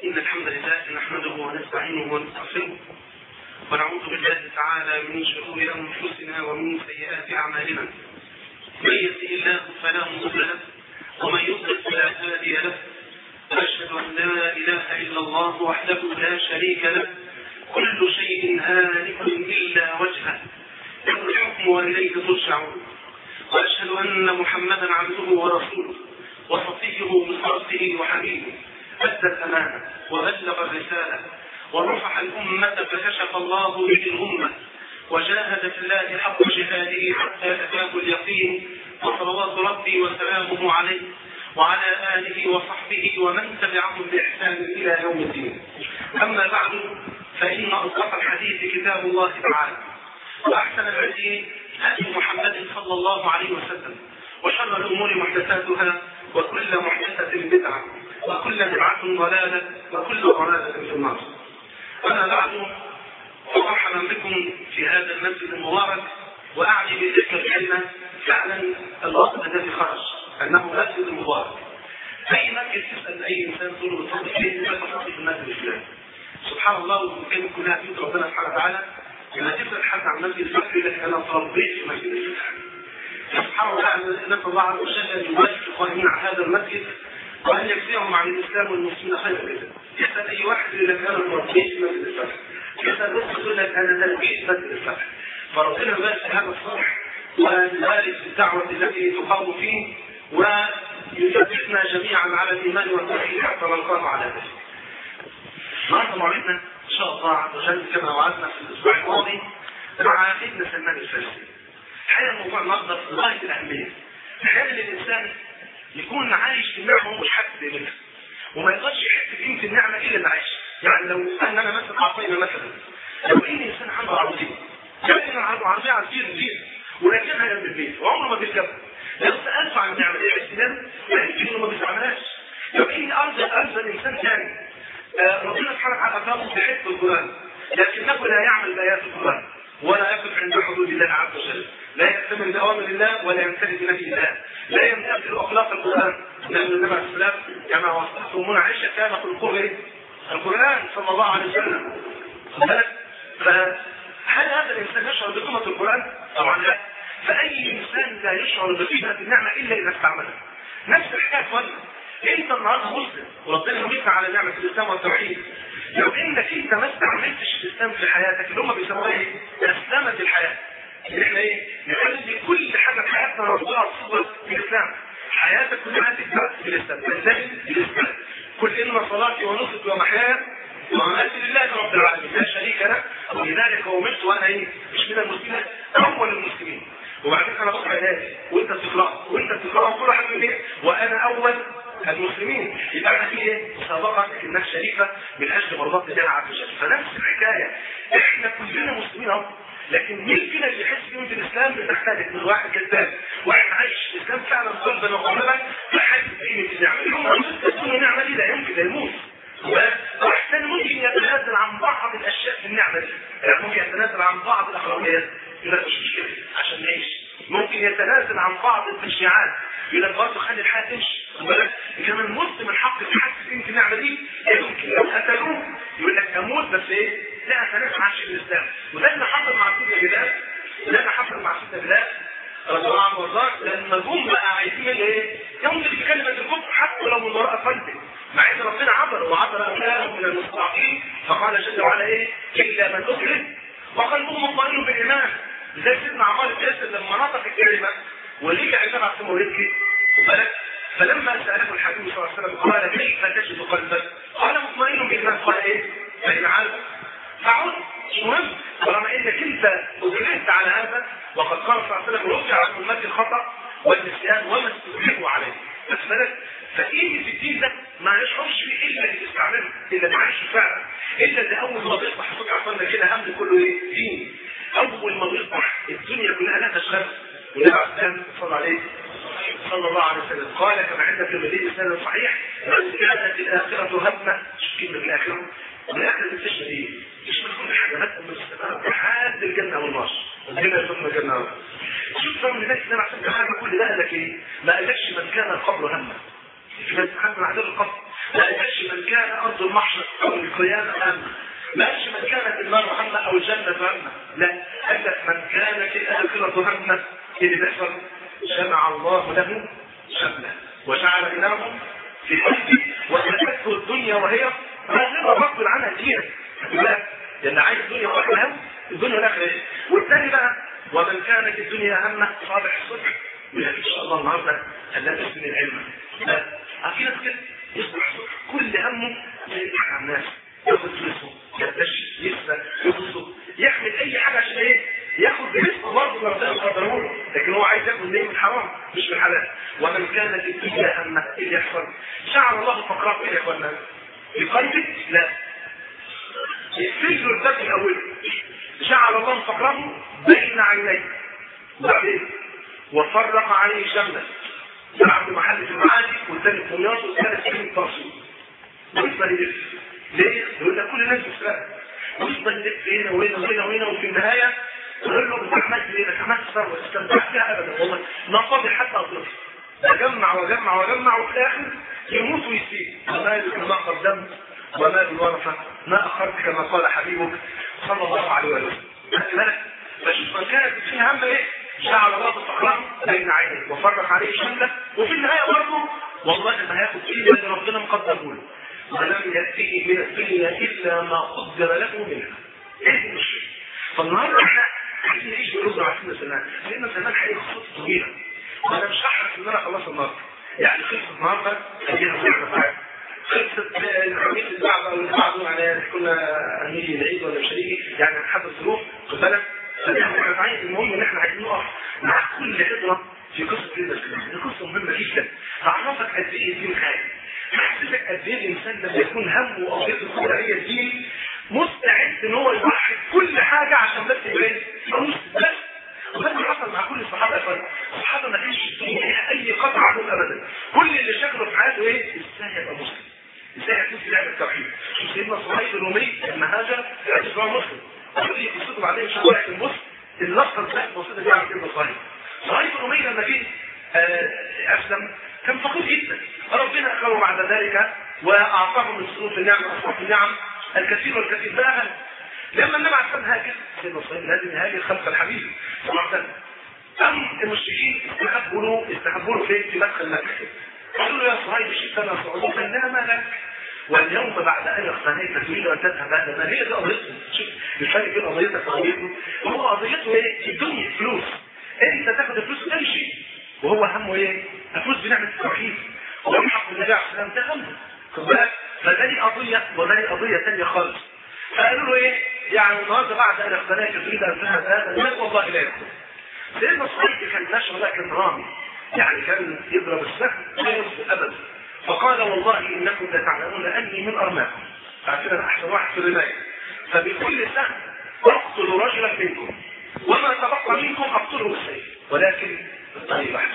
إن الحمد لله نحمده ونستعينه ونستغفره ونعوذ بالله تعالى من شرور أنفسنا ومن سيئات أعمالنا من يهده الله فلا مضل له ومن يضلل فلا هادي له وأشهد أن لا إله إلا الله وحده لا شريك له كل شيء هالك إلا وجهه له الحكم وإليه ترجعون وأشهد أن محمدا عبده ورسوله وصفيه من خلقه وحبيبه أدى الأمانة وبلغ الرسالة ورفع الأمة فكشف الله به الأمة وجاهد في الله حق جهاده حتى أتاه اليقين وصلوات ربي وسلامه عليه وعلى آله وصحبه ومن تبعهم بإحسان إلى يوم الدين أما بعد فإن أصدق الحديث كتاب الله تعالى وأحسن الهدي هدي محمد صلى الله عليه وسلم وشر الأمور محدثاتها وكل محدثة بدعة وكل بدعة ضلالة وكل ضلالة في النار أما بعد فمرحبا بكم في هذا المسجد المبارك وأعني بتلك الكلمة فعلا الوقت الذي خرج أنه مسجد مبارك أي مسجد تسأل أي إنسان تقول له بتصلي فين يقول لك بصلي في المسجد الفلاني سبحان الله وكان كلها بيوت ربنا سبحانه وتعالى لما تسأل حد عن مسجد الفجر يقول لك أنا تربيت في مسجد الفجر سبحان الله نسأل الله عز وجل أن يبارك القائمين على هذا المسجد وأن يجزيهم عن الإسلام والمسلمين خير جدا يسأل أي واحد يقول لك أنا تربيت في مسجد الفجر يسأل نفسه يقول لك أنا تربيت مسجد الفجر فربنا يبارك هذا الصالح ويبارك في الدعوة التي تقام فيه ويثبتنا جميعا على الإيمان والتوحيد حتى نلقاه على ذلك. النهارده موعدنا إن شاء الله عز وجل كما وعدنا في الأسبوع الماضي مع ابن سلمان الفارسي. الحقيقة الموضوع النهارده في غاية الأهمية. أحيانا الإنسان يكون عايش في نعمة ومش حاسس بقيمتها. وما يقدرش يحس بقيمة النعمة إلا اللي عايش. يعني لو أن أنا مثلا أعطينا مثلا لو إن إنسان عنده عربية يعني عنده عربية على كتير كتير ولكنها جنب البيت وعمره ما بيركبها لو سألته عن النعمة دي الاستلام يمكن انه ما بيستعملهاش لو اني ارجى ارجى الانسان ثاني آه ربنا سبحانه وتعالى اكرمه بحفظ القران لكنه لا يعمل بايات القران ولا يقف عند حدود الله عز وجل لا يأتمر بأوامر الله ولا يمتثل بنهي الله لا يمتثل أخلاق القرآن لأن النبي عليه السلام كما وصفته من عائشة كان خلقه القرآن صلى الله عليه وسلم فهل هذا الإنسان يشعر بقيمة القرآن؟ طبعا لا فأي إنسان لا يشعر بقيمة النعمة إلا إذا استعملها. نفس الحكاية ولا أنت النهارده مسلم وربنا يميتنا على نعمة الإسلام والتوحيد. لو إنك أنت ما استعملتش الإسلام في حياتك اللي هم بيسموها إيه؟ أسلمت الحياة. اللي إحنا إيه؟ نخلي كل حاجة في حياتنا ربنا تصبر في الإسلام. حياتك كلها تكبر في الإسلام، تنتهي بالإسلام. كل إن صلاتي ونسكي ومحياي وممثل لله رب العالمين لا شريك له ولذلك امرت وانا ايه مش من المسلمين اول المسلمين وبعدين انا بقرا نادي وانت بتقرا وانت بتقرا وكل حاجه ايه وانا اول المسلمين يبقى احنا في ايه مسابقه انك شريفه من اجل مرضات الله عز وجل فنفس الحكايه احنا كلنا مسلمين اهو لكن مين فينا اللي يحس بقيمه الاسلام بتختلف من واحد كذاب واحد عايش الاسلام فعلا قلبا وقالبا فحاسس بقيمه النعمه اليوم تكون النعمه دي لا يمكن لا يموت واحسن ممكن يتنازل عن بعض الاشياء في النعمه دي يعني ممكن يتنازل عن بعض الاخلاقيات يقول لك مش مشكله عشان نعيش ممكن يتنازل عن بعض التشريعات يقول لك برضه خلي الحياه تمشي كان المسلم الحق في حاسس قيمه النعمه دي يمكن لو قتلوه يقول لك اموت بس ايه لا اتنازل عن شيء الاسلام وده اللي حصل مع سيدنا بلال وده اللي حصل مع سيدنا بلال رضي الله عنه وارضاه لما جم بقى عايزين ايه يمكن بكلمه الكفر حتى لو من وراء قلبه مع ان ربنا عبر وعبر اولاد من المستضعفين فقال جل وعلا ايه الا من اكره وقلبه مطمئن بالايمان زي سيدنا عمار بن ياسر لما نطق الكلمه ورجع النبي عليه الصلاه ويبكي بالك فلما ساله الحبيب صلى الله عليه وسلم قال كيف تجد قلبك؟ قال مطمئن بالايمان قال ايه؟ فان عاد فعد مش مهم طالما انك انت اجريت على هذا وقد قال صلى الله عليه وسلم رفع عن امتي الخطا والنسيان وما استكرهوا عليه بالك فايه في الدين ده ما يشعرش فيه الا اللي بيستعمله الا اللي عايشه فعلا الا اللي اول ما بيصبح فجاه عصرنا كده هم كله ايه دين اول ما بيصبح الدنيا كلها لا تشغل والنبي عليه السلام صلى عليه صلى الله عليه وسلم قال كما عند في المدينه السنه صحيح من كانت الاخره همه شوف كلمه الاخره الاخره تشمل ايه؟ تشمل كل حاجه بدءا من السماء لحد الجنه والنار ربنا يرزقنا الجنه والنار شوف فهم الناس اللي عشان حاجه كل ده قال لك ايه؟ ما قالكش من كان القبر همه في ناس حد من عذاب القبر ما قالكش من كان ارض المحشر او القيامه همه ما قالش من كانت النار همه او الجنه همه لا قال لك من كانت الاخره همه اللي بيحصل جمع الله له شمله وجعل بينهم في قلبه واتته الدنيا وهي راغبه غصب عنها كتير لا لان عايز الدنيا واحده الدنيا والاخره ايه والثاني بقى ومن كانت الدنيا همه صالح الصبح يقول ان شاء الله النهارده خلاه تسمي العلم لا في ناس كده يصبح الصبح كل همه يضحك على الناس ياخد فلوسه يرتش يسرق يبص يعمل اي حاجه عشان ايه ياخد برزقه برضه ربنا قدره له لكن هو عايز ياخد ليه من الحرام مش من الحلال ومن كانت الدنيا همه ايه اللي يحصل جعل الله فقره ايه يا اخوانا في قلبك لا الفجر الباب الاول جعل الله فقره بين عينيه وبعدين وفرق عليه شمله عبد محل في المعادي والثاني في دمياط والثالث في الترصيد ويفضل يلف ليه؟ يقول لك كل الناس بتسرق ويفضل يلف هنا وهنا وهنا وهنا وفي النهايه يقول له انت عملت ايه؟ انت عملت ثروه استمتعت بيها ابدا والله ما فاضي حتى اطلق اجمع واجمع واجمع وفي الاخر يموت ويسيب ومالك ما قدمت ومال الورثه ما اخرت كما قال حبيبك صلى الله عليه وسلم خلي بالك فشوف من كانت في هم ايه؟ جعل الله فقره بين عينيه وفرق عليه شمله وفي النهايه برضه والله ما هياخد فيه اللي ربنا مقدره له ولم يأته من الدنيا إلا ما قدر له منها ايه المشكلة فالنهارده احنا عايزين نعيش برزق على سنة سنة لأن زمان حقيقة خطوة طويلة وأنا مش هحرص إن أنا أخلص النهارده يعني خلصت النهارده أجينا في خلصت العميد اللي بعده أو اللي بعده يعني كنا هنيجي العيد ولا مش هنيجي يعني هنحدد ظروف خد بالك المهم ان احنا عايزين نقف مع كل حضره في قصه سيدنا سليمان دي قصه مهمه جدا تعرفك قد ايه الدين خير تحسسك قد ايه الانسان لما يكون همه وقضيته الكبرى هي الدين مستعد ان هو يضحي كل حاجه عشان بس يبقى بس وده اللي حصل مع كل الصحابه يا فندم الصحابه ما كانش الدنيا ليها اي قطع عنهم ابدا كل اللي شغله في حياته ايه ازاي يبقى مسلم ازاي هيكون في لعبه التوحيد شوف سيدنا صهيب الرومي لما هاجر في عيش مسلم ودي قصته بعدين مش هقول لك المسلم اللقطه بتاعت البسيطه دي على سيدنا صهيب صهيب الرومي لما جه اسلم كان فقير جدا ربنا اكرمه بعد ذلك واعطاه من صروف النعم واصحاب النعم الكثير والكثير بقى لما النبي عليه الصلاه هاجر سيدنا صهيب لازم يهاجر خلف الحبيب صلى الله عليه وسلم أم المشركين استحبوا له استحبوا له فين في مدخل مكة قالوا له يا صهيب شئتنا صعود قال لا ما لك واليوم بعد ان اقتنيت تريد ان تذهب هذا ما هي دي قضيته شوف الفرق بين قضيتك وقضيته هو قضيته ايه؟ الدنيا فلوس انت تاخد الفلوس وتمشي وهو همه ايه؟ الفلوس بنعمه التوحيد هو حق النبي عليه السلام ده همه خد بالك فده دي قضيه وده دي قضيه ثانيه خالص فقالوا له ايه؟ يعني النهارده بعد ان اقتنيت تريد ان تذهب هذا لا والله لا يدخل سيدنا الصديق كان نشر لكن رامي يعني كان يضرب السهم لا يصل ابدا فقال والله انكم لتعلمون اني من ارماكم عشان احسن واحد في الرمايه فبكل سهم اقتل رجلا منكم وما تبقى منكم اقتله بالسيف ولكن الطريق احسن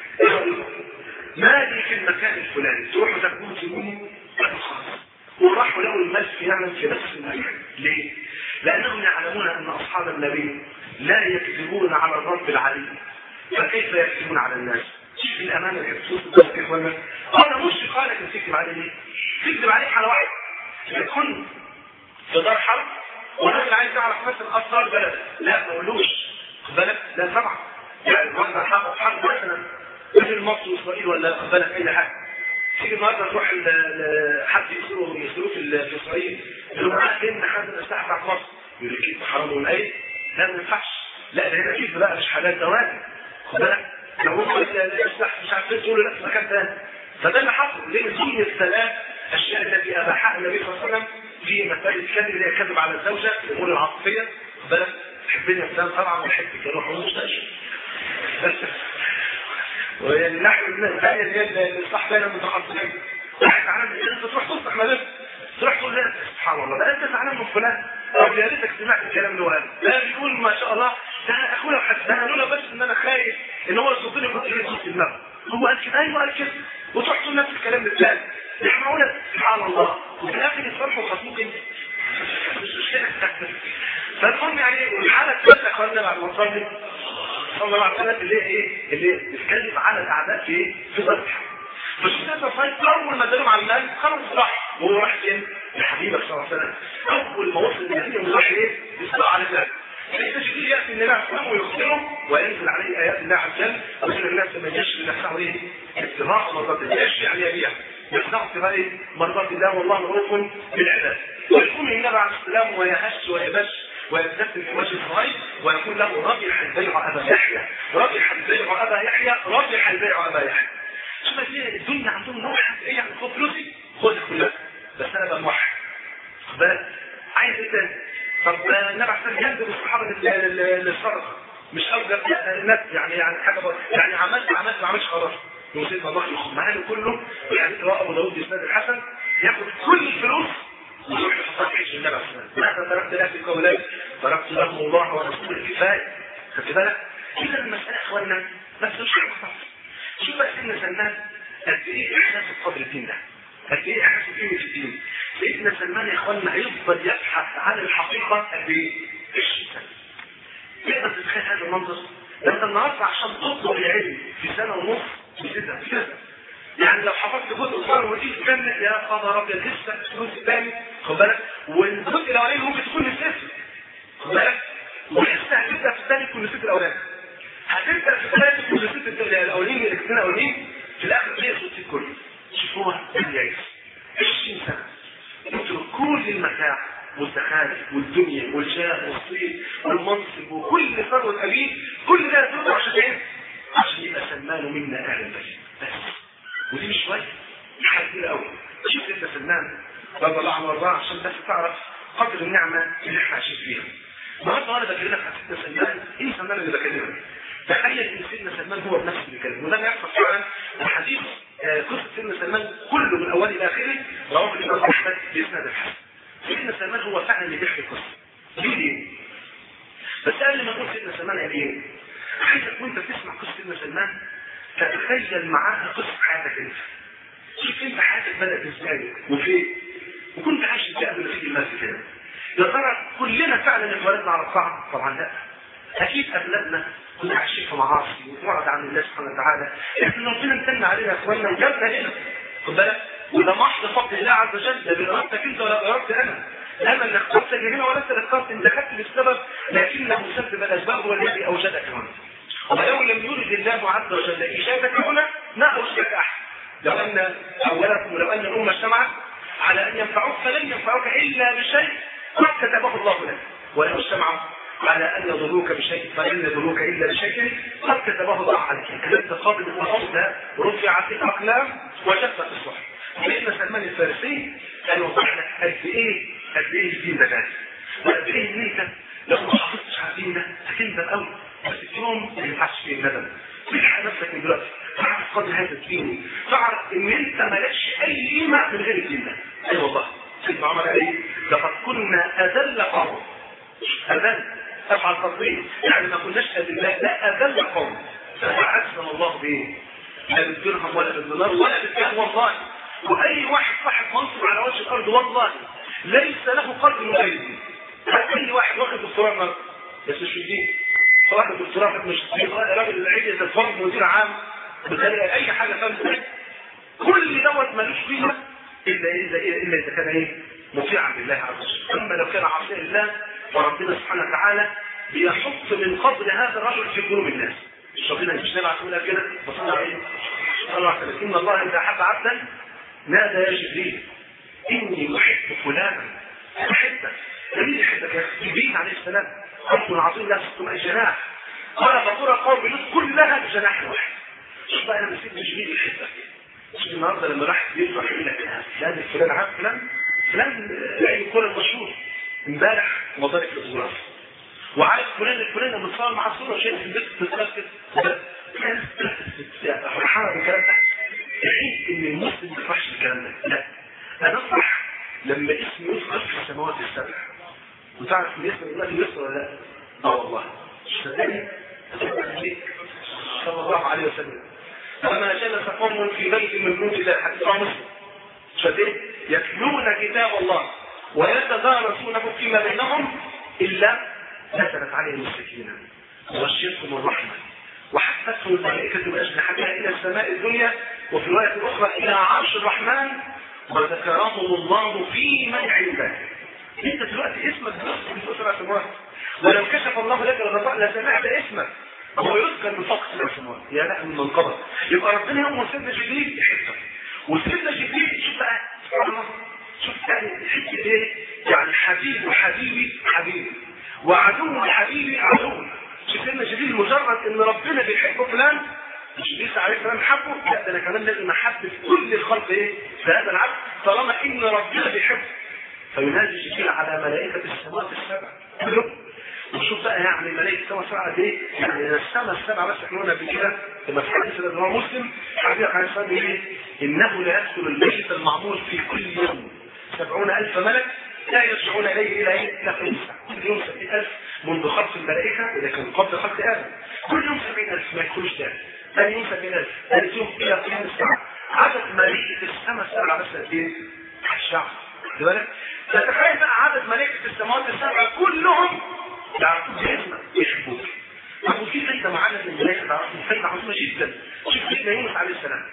ما لي في المكان الفلاني تروحوا تكونوا تقولوا خلاص وراحوا لقوا المال فعلا في نفس المكان ليه؟ لانهم يعلمون ان اصحاب النبي لا يكذبون على الرب العليم فكيف يكذبون على الناس؟ شوف الامانه اللي بتوصل كيف ولا انا مش قالك تكذب عليه ليه؟ تكذب عليه على واحد يكون في دار حرب والراجل عايز يعرف مثلا اسرار بلد لا ما قولوش خد بالك لا طبعا يعني واحد حرب حرب مثلا مثل مصر واسرائيل ولا خد بالك اي حاجه تيجي النهارده تروح حد يسروا يسروا في اسرائيل يقول له معاك ان حد الاسلحه بتاعت مصر يقول لك انت حرام من ايه؟ لا ما ينفعش لا ده هنا كيف بقى مش حلال ده واجب خد بالك لو هو الاسلحه مش عارف تقول لا في مكان ثاني فده اللي حصل ليه دي الثلاث الاشياء التي اباحها النبي صلى الله عليه وسلم في مسائل الكذب اللي هي الكذب على الزوجه الامور العاطفيه خد بالك تحبني يا فلان طبعا بحبك اروح المستشفى ويعني نحن من الثانيه اللي هي الاصلاح بين المتخصصين واحد تعالى انت تروح تصلح ما تروح تقول لا سبحان الله ده انت زعلان من فلان طب يا ريتك سمعت الكلام اللي هو قاله ده بيقول ما شاء الله ده اخويا وحسنا لولا بس ان انا خايف ان هو يصدني كنت ايه في دماغه هو قال كده ايوه قال كده وتروح تقول نفس الكلام للثاني يسمعونا سبحان الله وفي الاخر يصرفوا خصموك انت مش مشكله فالمهم يعني الحاله الثالثه اخواننا بعد ما نصلي صلى الله عليه وسلم اللي هي ايه؟ اللي بتتكلم على الاعداء في ايه؟ في ذبح فالشيخ صايد اول ما ادالهم على المال خلاص راح وهو راح فين؟ والسلام اول ما وصل النبي الوحي ايه؟ يصدق على ذلك ليس جبريل ياتي النبي عليه السلام ويخبره وينزل عليه ايات الله عز وجل ويقول الناس ما يشفي نفسه ايه؟ ابتغاء مرضات الله يشفي يعني يبيع يصدق ابتغاء ايه؟ مرضات الله والله رؤوف بالعباد ويكون النبي عليه السلام ويهش ويبش ويبتسم في وجه الصغير ويقول له ربح البيع ابا يحيى ربح البيع ابا يحيى ربح البيع ابا يحيى شوف ليه الدنيا عندهم نوع ايه يعني خد فلوسي خد كلها بس انا بقى موحد خد بالك عايز ايه تاني طب النبي عليه الصلاه يندب الصحابه للصرخه مش اوجب الناس يعني يعني حاجه بقى. يعني عملت عملت ما عملتش خلاص يوم سيدنا الله ياخد معاه كله يعني رواه ابو داوود باسناد الحسن ياخد كل الفلوس ويروح يحطها في حجر النبي عليه الصلاه والسلام ماذا تركت لك قولين تركت لهم الله ورسوله الكفايه خدت بالك اذا المساله يا اخوانا ما تدوش شوف بقى سيدنا سلمان قد ايه احساس بقدر الدين ده قد ايه احساس بقيمه الدين سيدنا سلمان يا اخوانا هيفضل يبحث عن الحقيقه قد ايه 20 سنه تقدر تتخيل هذا المنظر ده انت النهارده عشان تطلب العلم في سنه ونص بتزهق كده يعني لو حفظت جزء صغير وتيجي تكمل يا خبر ابيض لسه الجزء الثاني خد بالك والجزء الاولاني ممكن تكون نسيته خد بالك ولسه هتبدا في الثاني تكون نسيت الاولاني هتبدا في الثالث تكون نسيت الاولاني الاثنين الاولانيين في الاخر تلاقي صوت كله شوف هو اللي يعيش 20 سنه يترك كل المتاع والزخارف والدنيا والجاه والصيد والمنصب وكل ثروه ابيه كل ده يتركه عشان ايه؟ عشان يبقى سلمان منا اهل البيت بس ودي مش شويه دي حاجه كبيره قوي شوف انت سلمان رضي الله عنه وارضاه عشان بس تعرف قدر النعمه اللي احنا عايشين فيها النهارده وانا بكلمك عن سيدنا سلمان ايه سلمان اللي بكلمك؟ تخيل ان سيدنا سلمان هو بنفسه اللي بيكلمه وده بيحصل فعلا وحديث قصه سيدنا سلمان كله من اوله الى اخره رواه الامام احمد باسناد الحسن سيدنا سلمان هو فعلا اللي بيحكي القصه ليه ليه؟ بس قبل ما نقول سيدنا سلمان قال ايه؟ عايزك وانت بتسمع قصه سيدنا سلمان تتخيل معاها قصه حياتك انت شوف انت حياتك بدات ازاي وفين وكنت عايش ازاي قبل ما تيجي الناس كده يا ترى كلنا فعلا اتولدنا على الطاعه طبعا لا اكيد اغلبنا كنا عايشين في معاصي وبعد عن الله سبحانه وتعالى لكن ربنا امتن علينا يا اخواننا وجابنا هنا خد بالك وده محض فضل الله عز وجل ده بارادتك انت ولا بارادتي انا انا اللي اخترتك هنا ولا انت اللي اخترت انت خدت بالسبب لكنه مسبب الاسباب هو الذي اوجدك هنا ولو لم يرد الله عز وجل ايجادك هنا ما اوجدك احد لو ان اولكم ولو ان الامه اجتمعت على ان ينفعوك فلن ينفعوك الا بشيء قد كتبه الله لك ولو اجتمعوا على ان يضروك بشيء فلن يضروك الا بشيء قد كتبه الله عليك انت قابل الارض رفعت الاقلام وجفت الصحف سيدنا سلمان الفارسي قال وضح لك قد ايه قد ايه الدين ده جاهز وقد ايه ان انت لو ما حافظتش على الدين ده هتندم قوي بس في يوم ما ينفعش فيه الندم تلحق نفسك من دلوقتي تعرف قدر هذا الدين تعرف ان انت مالكش اي قيمه من غير الدين ده اي أيوة والله سيدنا عمر قال ايه لقد كنا اذل قوم اذل افعل تطبيق يعني ما كناش اذلاء لا اذل قوم فاعزنا الله بايه لا بالدرهم ولا بالدولار ولا بالكهف والله واي واحد صاحب منصب على وجه الارض والله ليس له قلب من غير الدين اي واحد واخد دكتوراه النهارده بس مش في الدين واخد دكتوراه مش في راجل العيد يتفرج مدير عام بتلاقي اي حاجه فاهم كل دوت ملوش قيمه الا اذا الا اذا كان ايه مطيعا لله عز وجل اما لو كان عاصيا لله وربنا سبحانه وتعالى بيحط من قبل هذا الرجل في قلوب الناس مش ربنا مش نبع تقول كده بصلى عليه صلى الله عليه وسلم ان الله اذا احب عبدا نادى يا جبريل اني احب فلانا احبك مين يحبك يا اخي جبريل عليه السلام رب عظيم لا تستم اي جناح قال فطور قوم لوط كلها بجناح واحد شوف بقى انا سيدنا جبريل يحبك شوف النهارده لما راح يفرح يقول لك لا فلان عارف فلان فلان لعيب الكوره المشهور امبارح وظائف الاسبوع وعارف فلان الفلاني متصور مع الصوره شايف في البيت بتتنفس فرحان بالكلام ده العيب ان المسلم ما يفرحش بالكلام ده لا انا افرح لما اسمي يذكر في السماوات السبع وتعرف من اسم الله يذكر ولا لا؟ اه والله صدقني صلى الله عليه وسلم لما جلس قوم في بيت من بيوت الله حديث مسلم شديد يتلون كتاب الله ويتدارسونه فيما بينهم الا نزلت عليهم السكينه وغشيتهم الرحمه وحفتهم الملائكه باجنحتها الى السماء الدنيا وفي روايه اخرى الى عرش الرحمن وذكرهم الله في من عنده السماوات ولو كشف الله لك الغطاء لسمعت اسمك هو يذكر من فوق سبع سماوات يا لا من منقبض يبقى ربنا يوم سيدنا جبريل يحبك وسيدنا جبريل شوف بقى سبحان الله شوف يعني حته ايه يعني حبيب وحبيبي حبيبي وعدو حبيبي عدو شوف سيدنا جبريل مجرد ان ربنا بيحب فلان مش لسه عليه فلان حبه لا ده انا كمان لازم احب كل الخلق ايه في هذا العبد طالما ان ربنا بيحبه فينادي جبريل على ملائكه السماوات السبع وشوف بقى يعني ملائكه السماء السبعه قد ايه؟ يعني السماء السبعه بس احنا قلنا قبل كده لما في حديث الامام مسلم حديث عن الصلاه ايه؟ انه لا يدخل البيت المعمور في كل يوم سبعون الف ملك لا يرجعون اليه الى ايه؟ الى خمسه كل يوم سبعين الف منذ خلق الملائكه اذا كان قبل خلق ادم كل يوم سبعين الف ما يدخلوش تاني ثاني يوم سبعين الف ثالث يوم الى قيام الساعه عدد ملائكه السماء السبعه بس قد ايه؟ الشعب خد بالك؟ فتخيل بقى عدد ملائكه السماوات السبعه كلهم يعرفون باسمك يحبوك أقول في فايدة معانا من الملائكة تعرفون فايدة عظيمة جدا شوف سيدنا يونس عليه السلام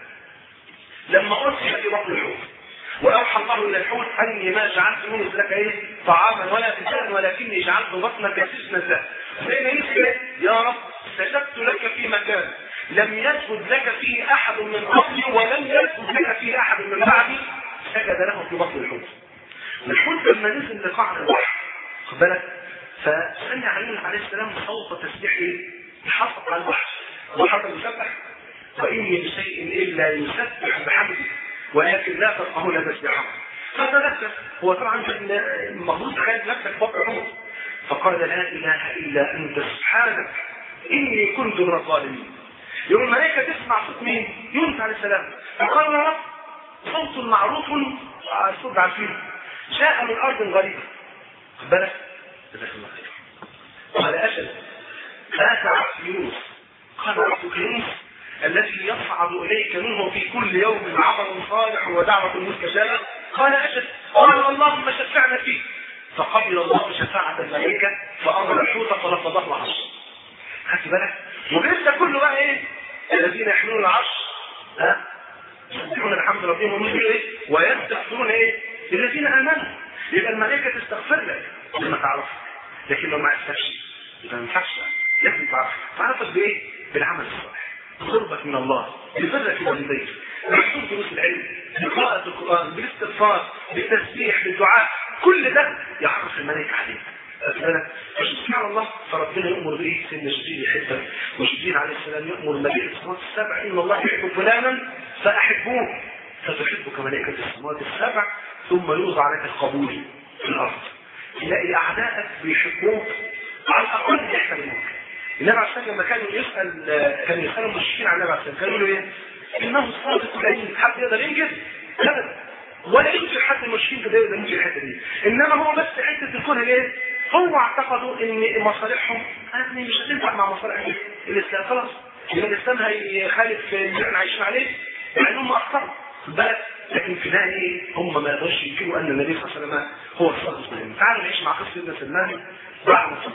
لما أرسل في بطن الحوت وأوحى الله إلى الحوت أني ما جعلت يونس لك إيه طعاما ولا غذاء ولكني جعلت بطنك سجنا ذا سيدنا يونس إيه؟ يا رب سجدت لك في مكان لم يسجد لك فيه أحد من قبلي ولم يسجد لك فيه أحد من بعدي سجد له في بطن الحوت الحوت لما نزل لقاع البحر خد بالك فسمع يونس عليه السلام صوت تسبيح ايه؟ يحطط على البحر وحط يسبح وإن من شيء إلا يسبح بحمده ولكن لا تفقهون تسبيحه فتذكر هو طبعا المفروض تخيل نفسك فوق عمر فقال لا إله إلا أنت سبحانك إني كنت من الظالمين يوم الملائكة تسمع صوت مين؟ يونس عليه السلام فقال يا رب صوت معروف صوت عارفين جاء من أرض غريبة خد بالك جزاك الله خير قال أجل فأتى عبد يونس قال عبدك يونس الذي يصعد إليك منه في كل يوم عمل صالح ودعوة مستجابة قال أجل قال اللهم شفعنا فيه فقبل الله شفاعة الملائكة فأمر الحوت فلفظه عرش خدت بالك وغير ده كله بقى ايه الذين يحملون العرش ها يسبحون الحمد ربهم ويقولوا ايه ويستغفرون ايه الذين امنوا يبقى الملائكه تستغفر لك لما تعرفك لكن لو ما عرفتكش يبقى ما ينفعش لازم تعرف تعرفك بايه بالعمل الصالح قربك من الله ببرك والديك بحضور دروس العلم بقراءة القرآن بالاستغفار بالتسبيح بالدعاء كل ده يعرف الملائكة عليك سبحان الله فربنا يأمر به سيدنا جبريل يحبك وجبريل عليه السلام يأمر ملائكة السماوات السبع إن الله يحب فلانا فأحبوه فتحبك ملائكة السماوات السبع ثم يوضع لك القبول في الأرض تلاقي أعدائك بيحبوك على الأقل يحترموك النبي عليه السلام لما كان يسأل كان يسأل المشركين عن النبي عليه السلام كانوا يقولوا إيه؟ إنه الصادق الأمين حد يقدر ينجز؟ أبدا ولا يمكن حد المشركين كده يقدر ينجز الحتة دي إنما هو بس حتة الكره ليه؟ هو اعتقدوا ان مصالحهم يعني مش هتنفع مع مصالح الاسلام خلاص يبقى الاسلام هيخالف اللي احنا عايشين عليه مع انهم اخطاوا بالك لكن في ده ايه هم ما يقدرش ينكروا ان النبي صلى الله عليه وسلم هو الصادق الامين تعالوا نعيش مع قصه سيدنا سلمان بعد ما صدق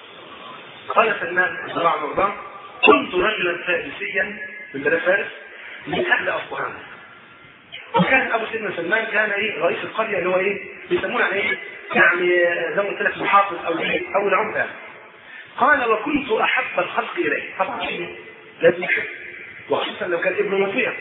قال سلمان رضي الله عنه وارضاه كنت رجلا فارسيا من بلاد فارس من اهل اصبهان وكان ابو سيدنا سلمان كان ايه رئيس القريه اللي هو ايه بيسمونه يعني ايه يعني زي ما قلت لك محافظ او ايه او العمده قال وكنت احب الخلق اليه طبعا شيء لازم يحب وخصوصا لو كان ابنه مطيع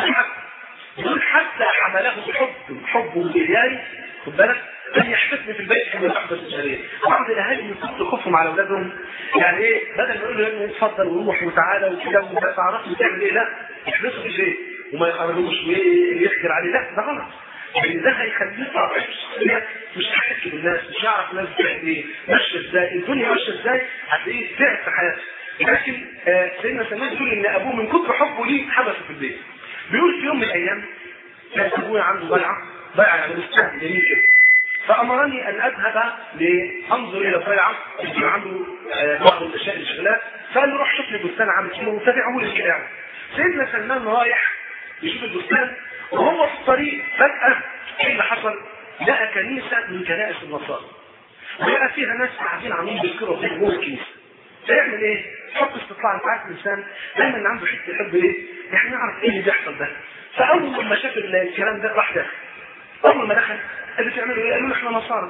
يقول حتى حمله حب حبه باياي خد بالك ان يحبسني في البيت كما يحبس الجاريه بعض الاهالي من كتر خوفهم على اولادهم يعني ايه بدل ما يقول له يا ابني اتفضل وروح وتعالى وكده وما تعرفش تعمل ايه لا يحبسه في البيت وما يقربوش ويحجر عليه لا ده غلط لان ده هيخليه صعب مش هيحس بالناس مش هيعرف الناس بتعمل ايه ماشيه ازاي الدنيا ماشيه ازاي هتلاقيه تعب في حياته لكن آه سيدنا سلمان بيقول ان ابوه من كتر حبه ليه حبسه في البيت بيقول في يوم من الايام كان ابويا عنده ضيعه ضيعه يعني مستهدف جميل كده فامرني ان اذهب لانظر الى الضيعه يكون عنده آه بعض الاشياء الشغلات فقال له روح شوف لي بستان عامل كده وتابعه لي كده يعني سيدنا سلمان رايح يشوف البستان وهو في الطريق فجأة ايه اللي حصل؟ لقى كنيسة من كنائس النصارى. ولقى فيها ناس قاعدين عاملين بيذكروا في جوه الكنيسة. فيعمل ايه؟ حب استطلاع انت عارف الانسان دايما عنده حته يحب ايه؟ يعني يعرف ايه اللي بيحصل ده. فاول ما شاف الكلام ده راح داخل. اول ما دخل قال بتعملوا ايه؟ قالوا له احنا نصارى.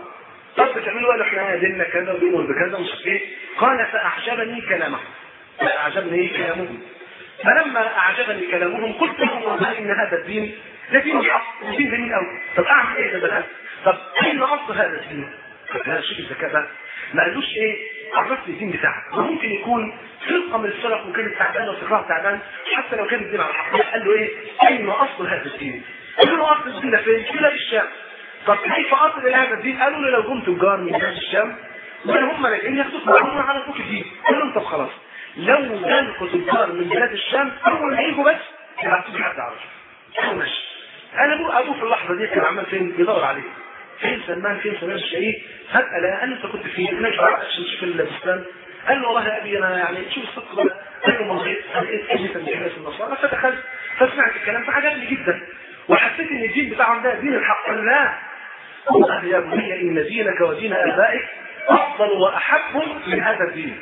طب بتعملوا قالوا احنا ديننا كذا وبيقول بكذا ومش عارف ايه قال فاعجبني كلامه فاعجبني كلامهم فلما اعجبني كلامهم قلت لهم والله ان هذا الدين لدين الحق ودين جميل قوي طب اعمل ايه ده بقى طب اين اصل هذا الدين؟ لا شوف الذكاء بقى ما قالوش ايه عرفت الدين بتاعك وممكن يكون فرقه من الفرق وكانت تعبانه وفكرها تعبان حتى لو كان الدين على الحق قال له ايه اين اصل هذا الدين؟ قال له اصل الدين فين؟ في بلاد الشام طب كيف اصل هذا الدين؟ قالوا له لو قمت تجار من بلاد الشام وكان هم راجعين ياخدوك معاهم على فوق الدين قال لهم طب خلاص لو جالكوا تجار من بلاد الشام اول ما يجوا بس يبعتوا لي حد عرفه قالوا ماشي انا ابوه ابوه في اللحظه دي كان عمال فين بيدور عليه فين سلمان فين سلمان الشهيد فجأة لا قال له انت كنت فين؟ هناك عشان تشوف البستان قال له والله يا ابي انا يعني شوف الصدق بقى قال له مريت انا لقيت كنيسه من كنائس النصارى فدخلت فسمعت الكلام فعجبني جدا وحسيت ان الدين بتاعهم ده دين الحق قال لا والله يا بني ان دينك ودين ابائك افضل واحب من هذا الدين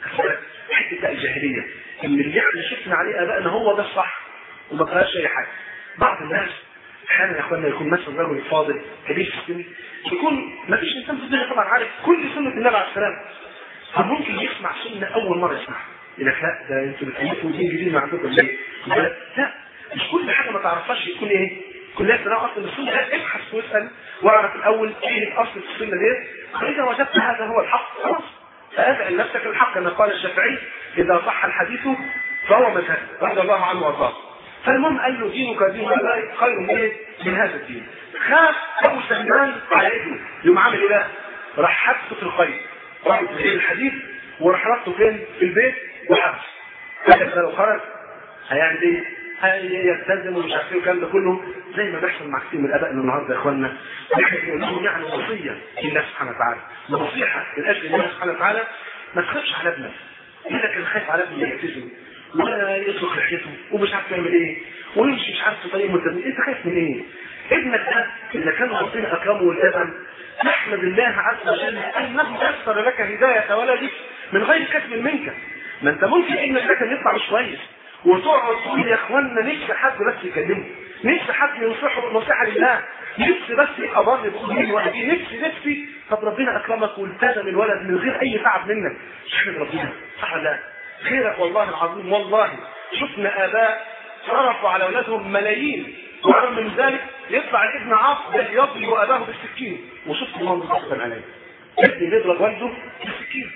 حته بقى الجاهليه ان اللي احنا شفنا عليه ابائنا هو ده الصح وما فيهاش اي حاجه بعض الناس احيانا يا اخوانا يكون مثلا رجل فاضل كبير في السن يكون ما فيش انسان في الدنيا طبعا عارف كل سنه النبي عليه السلام فممكن يسمع سنه اول مره يسمعها يقول لك لا ده انتوا بتالفوا دين جديد ما عندكم ليه؟ لا مش كل حاجه ما تعرفهاش يكون ايه؟ كلها تلاقي اصل السنه لا ابحث واسال واعرف الاول ايه الاصل في السنه ديت فاذا وجدت هذا هو الحق خلاص فادعي لنفسك الحق كما قال الشافعي اذا صح الحديث فهو مذهب رضي الله عنه وارضاه فالمهم قال له دينك دين ابائك خير من ايه؟ من هذا الدين. خاف ابو سلمان على ابنه يقوم عامل ايه بقى؟ راح حبسه في الخير. راح في الحديد وراح ربطه فين؟ في البيت وحبس. قال لك لو خرج هيعمل ايه؟ هيلتزم ومش عارف ايه والكلام ده كله زي ما بيحصل مع كثير من ابائنا النهارده يا اخوانا احنا بنقول لهم يعني وصيه لله سبحانه وتعالى نصيحه من اجل الله سبحانه وتعالى ما تخافش على ابنك اذا كان خايف على ابنه يلتزم ولا يطلق لحيته ومش عارف يعمل ايه ويمشي مش عارف في طريق ملتزم انت خايف من ايه؟ ابنك ده اذا كان ربنا اكرمه والتزم نحمد الله عز وجل انه يسر لك هدايه ولدك من غير كسب منك ما انت ممكن ابنك ده كان يطلع مش كويس وتقعد تقول يا اخوانا نفسي حد بس يكلمه نفسي حد ينصحه نصيحه لله نفسي بس يبقى بر بخلين وهدي نفسي نفسي طب ربنا اكرمك والتزم الولد من غير اي تعب منك احمد ربنا صح ولا لا؟ خيرك والله العظيم والله شفنا اباء صرفوا على اولادهم ملايين ورغم من ذلك يطلع الابن عاق بل يضرب اباه بالسكين وشفت المنظر غصبا عليه ابني بيضرب والده بالسكين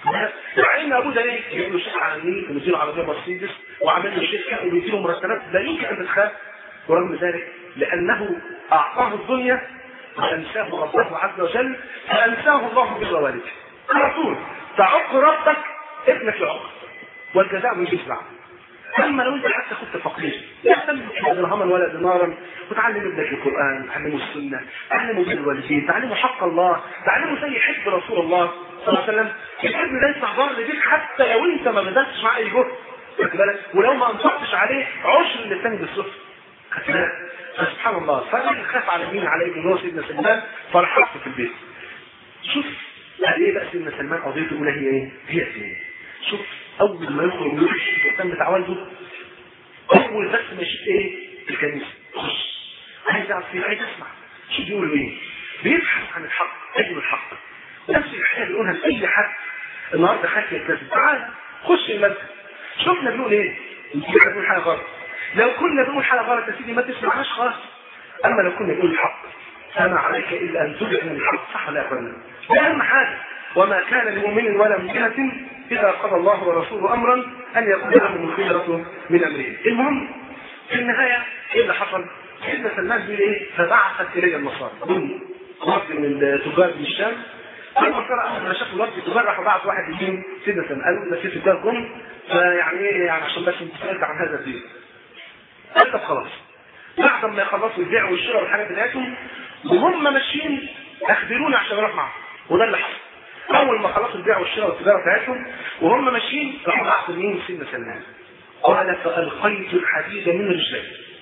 مع ان ابوه ده ليه؟ يجيب له شيخ عالمين ومديله عربيه مرسيدس وعامل له شركه وبيديله مرتبات لا يمكن ان تتخاف ورغم ذلك لانه اعطاه الدنيا وانساه ربه عز وجل فانساه الله بر والده على طول تعق ربك ابنك يعق والجزاء من جنس العمل اما لو انت حتى كنت فقير لا تملك لا درهما ولا دينارا وتعلم ابنك القران تعلمه السنه تعلمه بر الوالدين تعلمه حق الله تعلمه زي حب رسول الله صلى الله عليه وسلم الابن ده يطلع بر بيك حتى لو انت ما بذلتش معاه اي جهد خدت بالك ولو ما انفقتش عليه عشر اللي الثاني بالصفر خدت بالك فسبحان الله فالراجل خاف على مين على ابن هو سيدنا سلمان فراح حطه في البيت شوف قال ايه بقى سيدنا سلمان قضيته الاولى هي ايه؟ هي اثنين شوف اول ما يخرج من القدام بتاع والده اول بس ما يشوف ايه الكنيسه خش عايز اعرف فيه عايز اسمع شو بيقولوا ايه بيبحث عن الحق اجل الحق نفس الحكايه بيقولها لاي حد النهارده خايف يلتزم تعال خش المسجد شفنا بنقول ايه يمكن بنقول حاجه غلط لو كنا بنقول حاجه غلط يا سيدي ما تسمعناش خالص اما لو كنا بنقول الحق فما عليك الا ان تدرك من الحق صح ولا يا اخوانا ده اهم حاجه وما كان لمؤمن ولا مؤمنة إذا قضى الله ورسوله أمرا أن يكون لهم الخيرة من أمرهم. المهم في النهاية إيه اللي حصل؟ سيدنا سلمان بيقول إيه؟ فبعثت إلي النصارى. دول وفد من التجار من الشام فالنصارى أول ما شافوا الوفد التجار راحوا بعثوا واحد يجيب سيدنا سلمان قالوا ده في تجار جم فيعني إيه يعني عشان بس أنت سألت عن هذا الدين. قال طب خلاص. بعد ما يخلصوا البيع والشراء والحاجات بتاعتهم وهم ماشيين أخبرونا عشان أروح معهم. وده اللي حصل. اول ما خلصوا البيع والشراء والتجاره بتاعتهم وهم ماشيين راحوا بعثوا مين سيدنا سلمان قال فالقيت الحديد من رجلي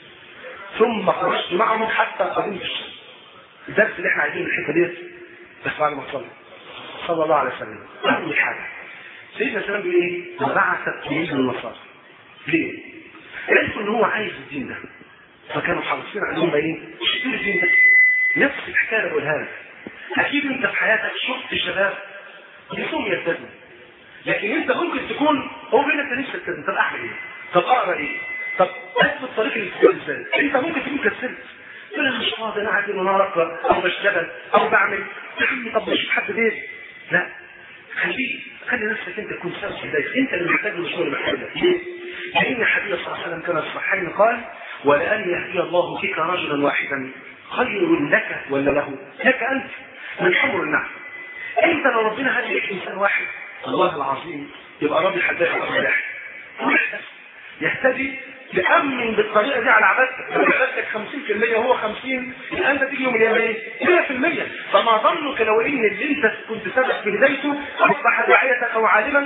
ثم خرجت معهم حتى قدمت الشام الدرس اللي احنا عايزينه الحته ديت بس بعد ما صلى صلى الله عليه وسلم اول حاجه سيدنا سلمان بيقول ايه؟ بعثت اليه النصارى ليه؟ عرفوا ان هو عايز الدين ده فكانوا حريصين عليهم ايه؟ يشتروا الدين ده نفس الحكايه اللي بقولها لك اكيد انت في حياتك شفت شباب نفسهم يلتزموا لكن انت ممكن تكون هو بيقول لك انا نفسي التزم طب اعمل ايه؟ طب اقرا ايه؟ طب اثبت طريق الالتزام ازاي؟ انت ممكن تكون كسلت تقول انا مش فاضي انا قاعد النهار اقرا او بشتغل او بعمل يا عمي طب بشوف حد غيري لا خليه خلي نفسك انت تكون سبب في ذلك انت اللي محتاج مش هو اللي محتاجك ليه؟ لان الحبيب صلى الله عليه وسلم كان الصحيحين قال ولان يهدي الله بك رجلا واحدا خير لك ولا له؟ لك انت من حمر النعم انت لو ربنا هدي لك انسان واحد الله العظيم يبقى ربي حداك الرياح يهتدي تأمن بالطريقة دي على عبادتك لو عبادتك 50% وهو 50 يبقى انت تيجي يوم القيامة ايه؟ 100% فما ظنك لو ان اللي انت كنت سبب في هدايته اصبح داعية او عالما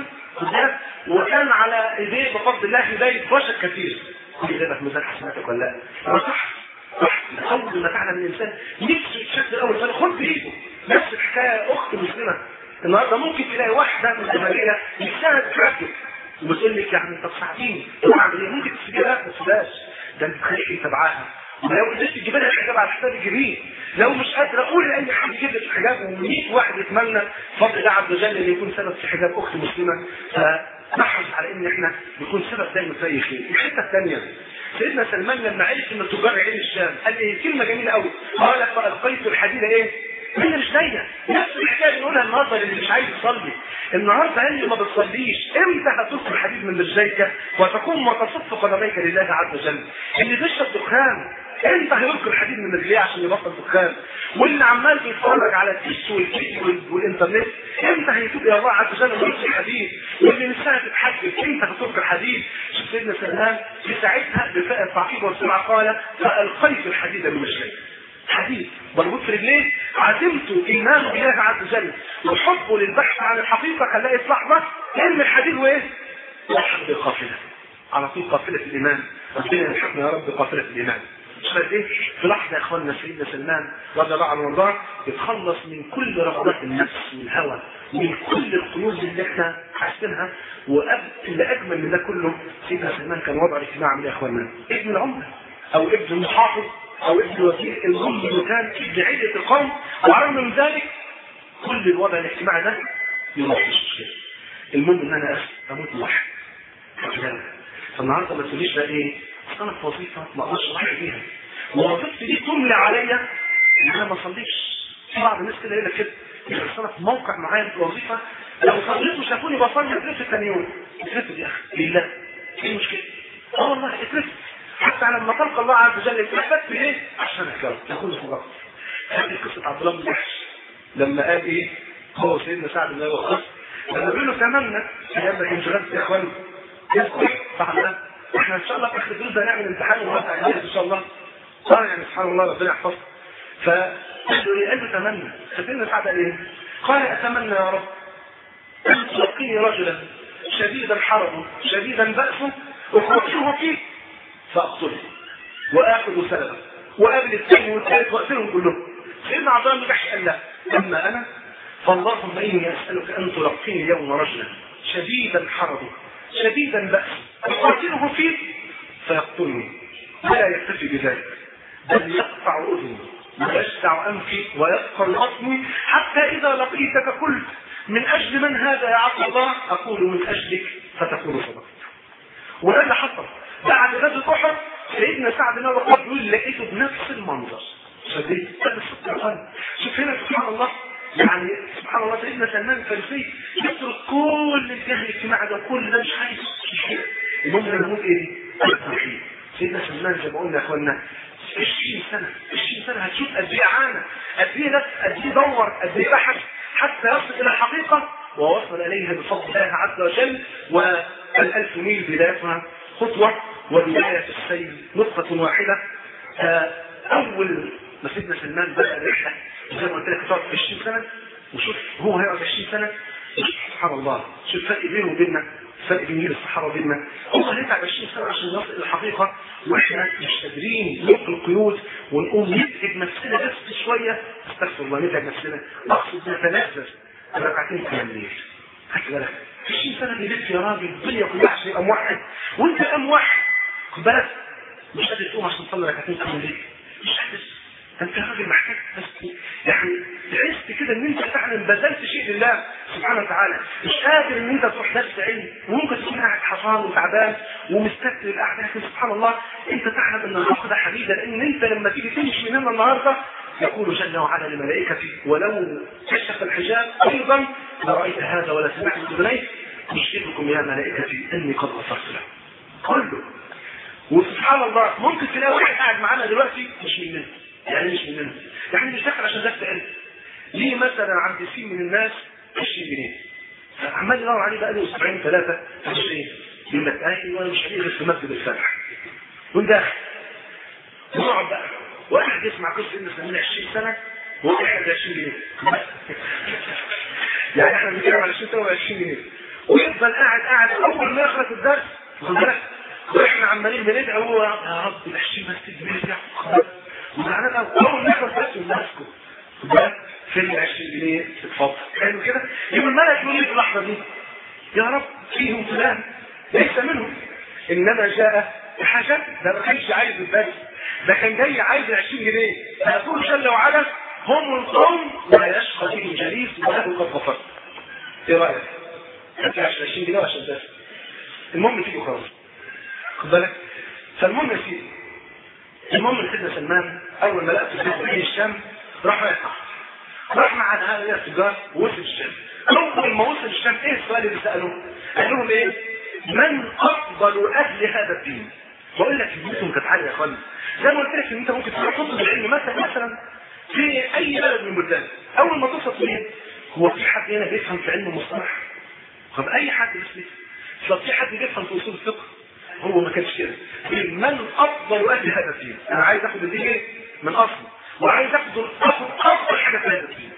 وكان على ايديه بفضل الله هداية بشر كثير كل ده في ميزان حسناتك ولا لا؟ صح صح اول ما تعلم الانسان نفسه يتشد الاول فانا خد بايده نفس الحكايه اخت مسلمه النهارده ممكن تلاقي واحده من الجماهير نفسها تتركب وبتقول لك يعني طب ساعديني طب اعمل ايه؟ ممكن تسيبيها لا ما تسيبهاش ده انت تخليكي تبعها ولو قدرت تجيب لها الحجاب على حساب جميل لو مش قادره قول لاي حد يجيب لك الحجاب و100 واحد يتمنى فضل الله عز وجل ان يكون سبب في حجاب اخت مسلمه فنحرص على ان احنا نكون سبب دايما في اي خير. الحته الثانيه سيدنا سلمان لما عرف ان تجار عين الشام قال ايه كلمه جميله قوي قال فالقيت الحديد ايه؟ هي مش داية نفس الحكايه اللي بنقولها النهارده اللي مش عايز يصلي النهارده اللي ما بتصليش امتى هتصل الحديد من رجليك وتقوم وتصف قدميك لله عز وجل اللي بيشرب دخان امتى هيلقي الحديد من رجليه عشان يبطل دخان واللي عمال بيتفرج على التيش والفيديو والانترنت امتى هيتوب الى الله عز وجل ويلقي الحديد واللي نفسها تتحجب امتى هتلقي الحديد شوف سيدنا سلمان في ساعتها بفاء التعقيب والسمعه قال فالقيت الحديد من رجليه حديث مربوط في رجليه عزمته ايمانه بالله عز وجل وحبه للبحث عن الحقيقه خلاه في لحظه ارمي الحديد وايه؟ واحد بالقافله على طول قافله الايمان ربنا يلحقنا يا رب بقافله الايمان مش ايه؟ في لحظه يا اخواننا سيدنا سلمان رضي الله عنه وارضاه يتخلص من كل رغبات النفس والهوى من كل القيود اللي احنا حاسينها واللي اجمل من ده كله سيدنا سلمان كان وضع الاجتماع عامل يا اخواننا ابن العمده او ابن المحافظ او ابن وزير المهم انه كان ابن عدة القوم وعلى من ذلك كل الوضع الاجتماعي ده يروح مش مشكله المهم ان انا اموت لوحدي فالنهارده ما تقوليش بقى ايه انا في وظيفه ما اقدرش اضحي بيها ووظيفتي دي تملي عليا ان انا ما اصليش في بعض الناس كده يقول لك كده يقول انا في موقع معين في وظيفه لو صليت وشافوني بصلي اترفد ثاني يوم اترفد يا اخي لله ايه المشكله؟ اه والله اترفد حتى لما تلقى الله عز وجل اترفدت ليه؟ عشان الكلام ياخد في الوقت هذه قصه عبد الله بن جحش لما قال ايه؟ هو سيدنا سعد بن ابي وقاص لما بيقول له تمنى ايام ما انشغلت يا اخوان يذكر فعلا احنا ان شاء الله في اخر الدروس ده هنعمل امتحان ونوقع ان شاء الله اه يعني سبحان الله ربنا يحفظك فقال له ايه؟ قال له تمنى فسيدنا سعد قال ايه؟ قال اتمنى يا رب ان تلقيني رجلا شديدا حربه شديدا بأسه اخرجه فيه فاقتله واخذ سلبه وقابل الثاني والثالث واقتلهم كلهم سيدنا عبد الله بن جحش قال لا اما انا فاللهم اني اسالك ان تلقيني اليوم رجلا شديدا حربه شديدا بأسه اقاتله فيه فيقتلني ولا يكتفي بذلك بل يقطع اذني ويشتع انفي ويثقل بطني حتى اذا لقيتك قلت من اجل من هذا يا عبد الله اقول من اجلك فتقول صدقت وده اللي حصل بعد غزوه احد سيدنا سعد بن وقاص يقول لقيته بنفس المنظر شديد هذا القرآن شوف هنا سبحان الله يعني سبحان الله سيدنا سلمان الفارسي يترك كل الجهل الاجتماعي ده كل ده مش عايز المهم لما نقول ايه؟ التوحيد سيدنا سلمان زي ما قلنا يا اخوانا 20 سنه 20 سنه هتشوف قد ايه عانى قد ايه نفس قد ايه دور قد ايه بحث حتى يصل الى الحقيقه ووصل اليها بفضل الله عز وجل والالف ميل بدايتها خطوه وبدايه السير نقطه واحده اول ما سيدنا سلمان بدا الرحله زي ما قلت لك تقعد 20 سنه وشوف هو هيقعد 20 سنه سبحان الله شوف الفرق بينه وبيننا الفرق بين جيل الصحابه وبيننا هو هيتعب 20 سنه عشان يصل الى الحقيقه واحنا مش قادرين نلقي القيود ونقوم نتعب نفسنا بس شويه استغفر الله نتعب نفسنا اقصد نتنفس ركعتين في الليل خد بالك 20 سنه بيلف يا راجل الدنيا كلها عشان يبقى موحد وانت بقى موحد خد بالك مش قادر تقوم عشان تصلي ركعتين في الليل مش قادر انت راجل محتاج بس يعني تحس كده ان انت فعلا بذلت شيء لله سبحانه وتعالى مش قادر ان انت تروح درس علم وممكن تكون قاعد حصان وتعبان ومستكتر القعده لكن سبحان الله انت تعلم ان الوقت ده حديده لان انت لما تيجي تمشي من هنا النهارده يقول جل وعلا لملائكته ولو كشف الحجاب ايضا لرايت هذا ولا سمعت اذنيه اشهدكم يا ملائكتي اني قد غفرت له كله وسبحان الله ممكن تلاقي واحد قاعد معانا دلوقتي مش مننا يعني مش مننا يعني مش داخل عشان درس علم ليه مثلا عند سين من الناس 20 جنيه عمال يدور عليه بقى له اسبوعين ثلاثه مش ايه يقول لك ايوه انا مش هلاقي غير في مسجد الفتح وندخل ونقعد بقى واحد يسمع قصه الناس من 20 سنه وهو قاعد 20 جنيه يعني احنا بنتكلم على 20 سنه و 20 جنيه ويفضل قاعد قاعد اول ما يخلص الدرس خد بالك واحنا عمالين بندعي هو يا رب ال 20 بس تجيب خلاص وزعلان قوي اول ما يخلص بس ونمسكه خد بالك فين ال 20 جنيه اتفضل حلو كده يبقى الملك يقول لي في اللحظه دي يا رب فيهم فلان ليس منهم انما جاء بحاجه ده ما كانش عايز الدرس ده كان جاي عايز 20 جنيه فيقول جل وعلا هم القوم لا يشقى بهم جليس وله قد غفرت ايه رايك؟ هتجي عشان 20 جنيه وعشان درس المهم تيجي خلاص خد بالك فالمهم يا سيدي المهم سيدنا سلمان اول ما لقى في البيت الشام راح يقع راح مع هذا التجار ووصل الشام اول ما وصل الشام ايه السؤال اللي سالوه؟ قال لهم ايه؟ من افضل اهل هذا الدين؟ بقول لك بيوتهم كانت عاليه يا اخوان زي ما قلت لك ان انت ممكن تروح تطلب العلم مثلا مثلا في اي بلد من البلدان اول ما توصل فيه هو في حد هنا بيفهم في علم المصطلح طب اي حد بس طب في حد بيفهم في اصول الفقه هو ما كانش كده من افضل اهل هذا الدين انا عايز اخد الدين ايه من اصله وعايز اخد اخد افضل حاجه في هذا الدين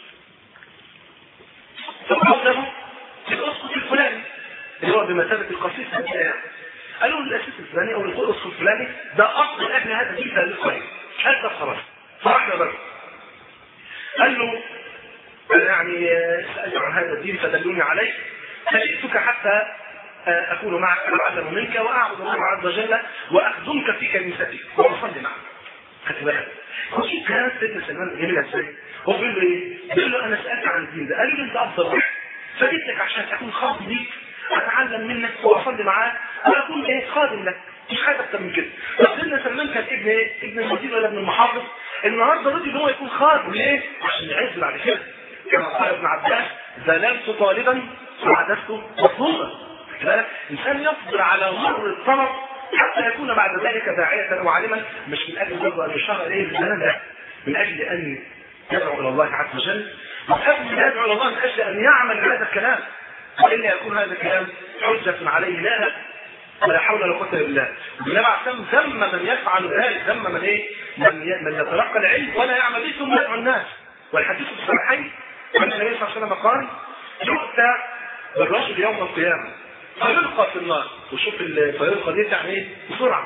فقال له الاسقف الفلاني اللي هو بمثابه القسيس بتاعه قالوا له الاسيس الفلاني او الاسقف الفلاني ده افضل اهل هذا الدين في هذه القريه حتى خلاص فرحنا بقى قال له انا يعني سالت عن هذا الدين فدلوني عليه فجئتك حتى اكون معك اتعلم منك واعبد الله عز وجل واخدمك في كنيستك واصلي معك خدت بالك وفي كلام سيدنا سلمان جميل ازاي هو بيقول له ايه؟ بيقول له انا سالت عن الدين ده قال لي انت افضل واحد فجيت لك عشان اكون خاص بيك اتعلم منك واصلي معاك واكون ايه خادم لك مش حاجه اكتر من كده طب سيدنا سلمان كان ابن ايه؟ ابن المدير ولا ابن المحافظ النهارده رضي ان هو يكون خادم ليه؟ عشان يعز بعد كده كما قال ابن عباس زللت طالبا وعددت مطلوبا بالك انسان يصبر على مر الطلب حتى يكون بعد ذلك داعية او عالما مش من اجل برضه ان يشتغل ايه بالزمان لا من اجل ان يدعو الى الله عز وجل من اجل ان يدعو الى الله من اجل ان يعمل هذا الكلام والا يكون هذا الكلام حجة عليه لا ولا حول ولا قوة الا بالله النبي عليه الصلاة ذم من يفعل ذلك ذم من ايه؟ من ي... من يتلقى العلم ولا يعمل به ثم يدعو الناس والحديث في الصحيحين عن النبي صلى الله عليه وسلم قال يؤتى بالرجل يوم القيامة فيلقى في النار وشوف فيلقى دي يعني ايه بسرعة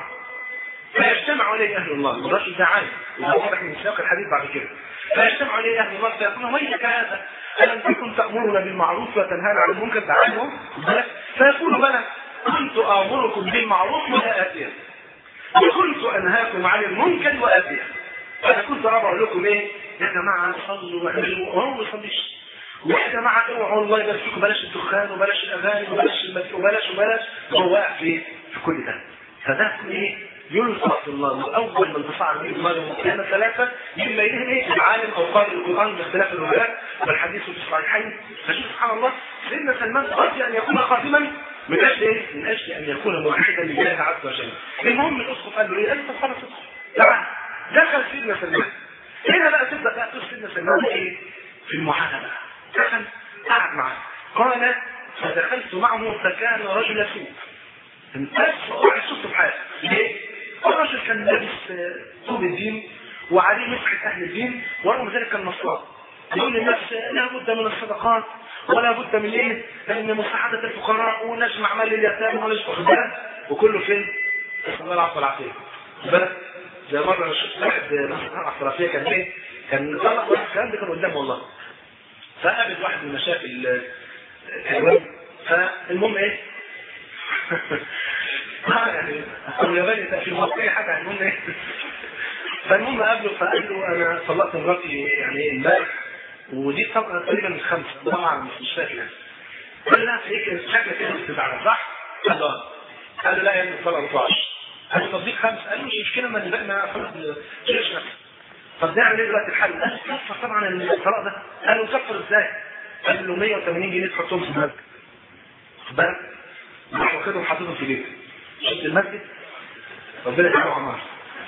فيجتمع عليه اهل النار الرجل ده عالم وده واضح من سياق الحديث بعد كده فيجتمع عليه اهل النار فيقول ويلك هذا الم تكن تامرنا بالمعروف وتنهانا عن المنكر تعالوا فيقول بلى كنت امركم بالمعروف ولا اتيه وكنت انهاكم عن المنكر واتيه فانا كنت ابع لكم ايه يا جماعه صلوا واعملوا وهو ما يصليش ويا جماعه اوعوا الله يبارك فيكم بلاش الدخان وبلاش الاغاني وبلاش المسك وبلاش وبلاش هو واقع في في كل ده فده ايه يلقى في النار واول من تصعد به النار يوم القيامه ثلاثه مما يلهم ايه العالم او قارئ القران باختلاف الروايات والحديث في الصحيحين فشوف سبحان الله سيدنا سلمان رضي ان يكون خاتما من اجل ايه؟ من اجل ان يكون موحدا لله عز وجل. المهم الاسقف قال له ايه؟ قال له خلاص تعال دخل سيدنا سلمان. هنا بقى تبدا بقى قصه سيدنا سلمان ايه؟ في المعاناه بقى. دخل قعد معاه. قال فدخلت معه فكان رجل سوء. أسوأ واحد شفته في حياتي. ليه؟ الرجل كان لابس ثوب الدين وعليه مسحة أهل الدين ورغم ذلك كان نصران. يقول للناس لا بد من الصدقات ولا بد من ايه؟ من مساعدة الفقراء ونجمع مال اليتامى ونجمع وكله فين؟ نسأل الله العفو والعافية. بالك زي مرة انا شفت واحد مسرح احترافية كان ايه؟ كان طلع الكلام ده كان قدامه والله. فقابل واحد من مشاكل الحيوان فالمهم ايه؟ يعني الياباني في المصرية حاجة المهم ايه؟ فالمهم قابله فقال له انا طلقت مراتي يعني امبارح ودي طبعا تقريبا من خمسه طبعا مش فاكر يعني قال لا هيك شكلك كده استدعاء صح؟ قال له قال له لا يا ابني الصلاه 14 قال له طب دي خمسه قال له مش مشكله ما نبقى خلاص شيلش نفسك طب نعمل ايه دلوقتي الحل؟ قال له كفر طبعا الطلاق ده قال له كفر ازاي؟ قال له 180 جنيه تحطهم في المسجد خد بالك؟ راح واخدهم حاططهم في جيبه شفت المسجد؟ ربنا يجعله عمار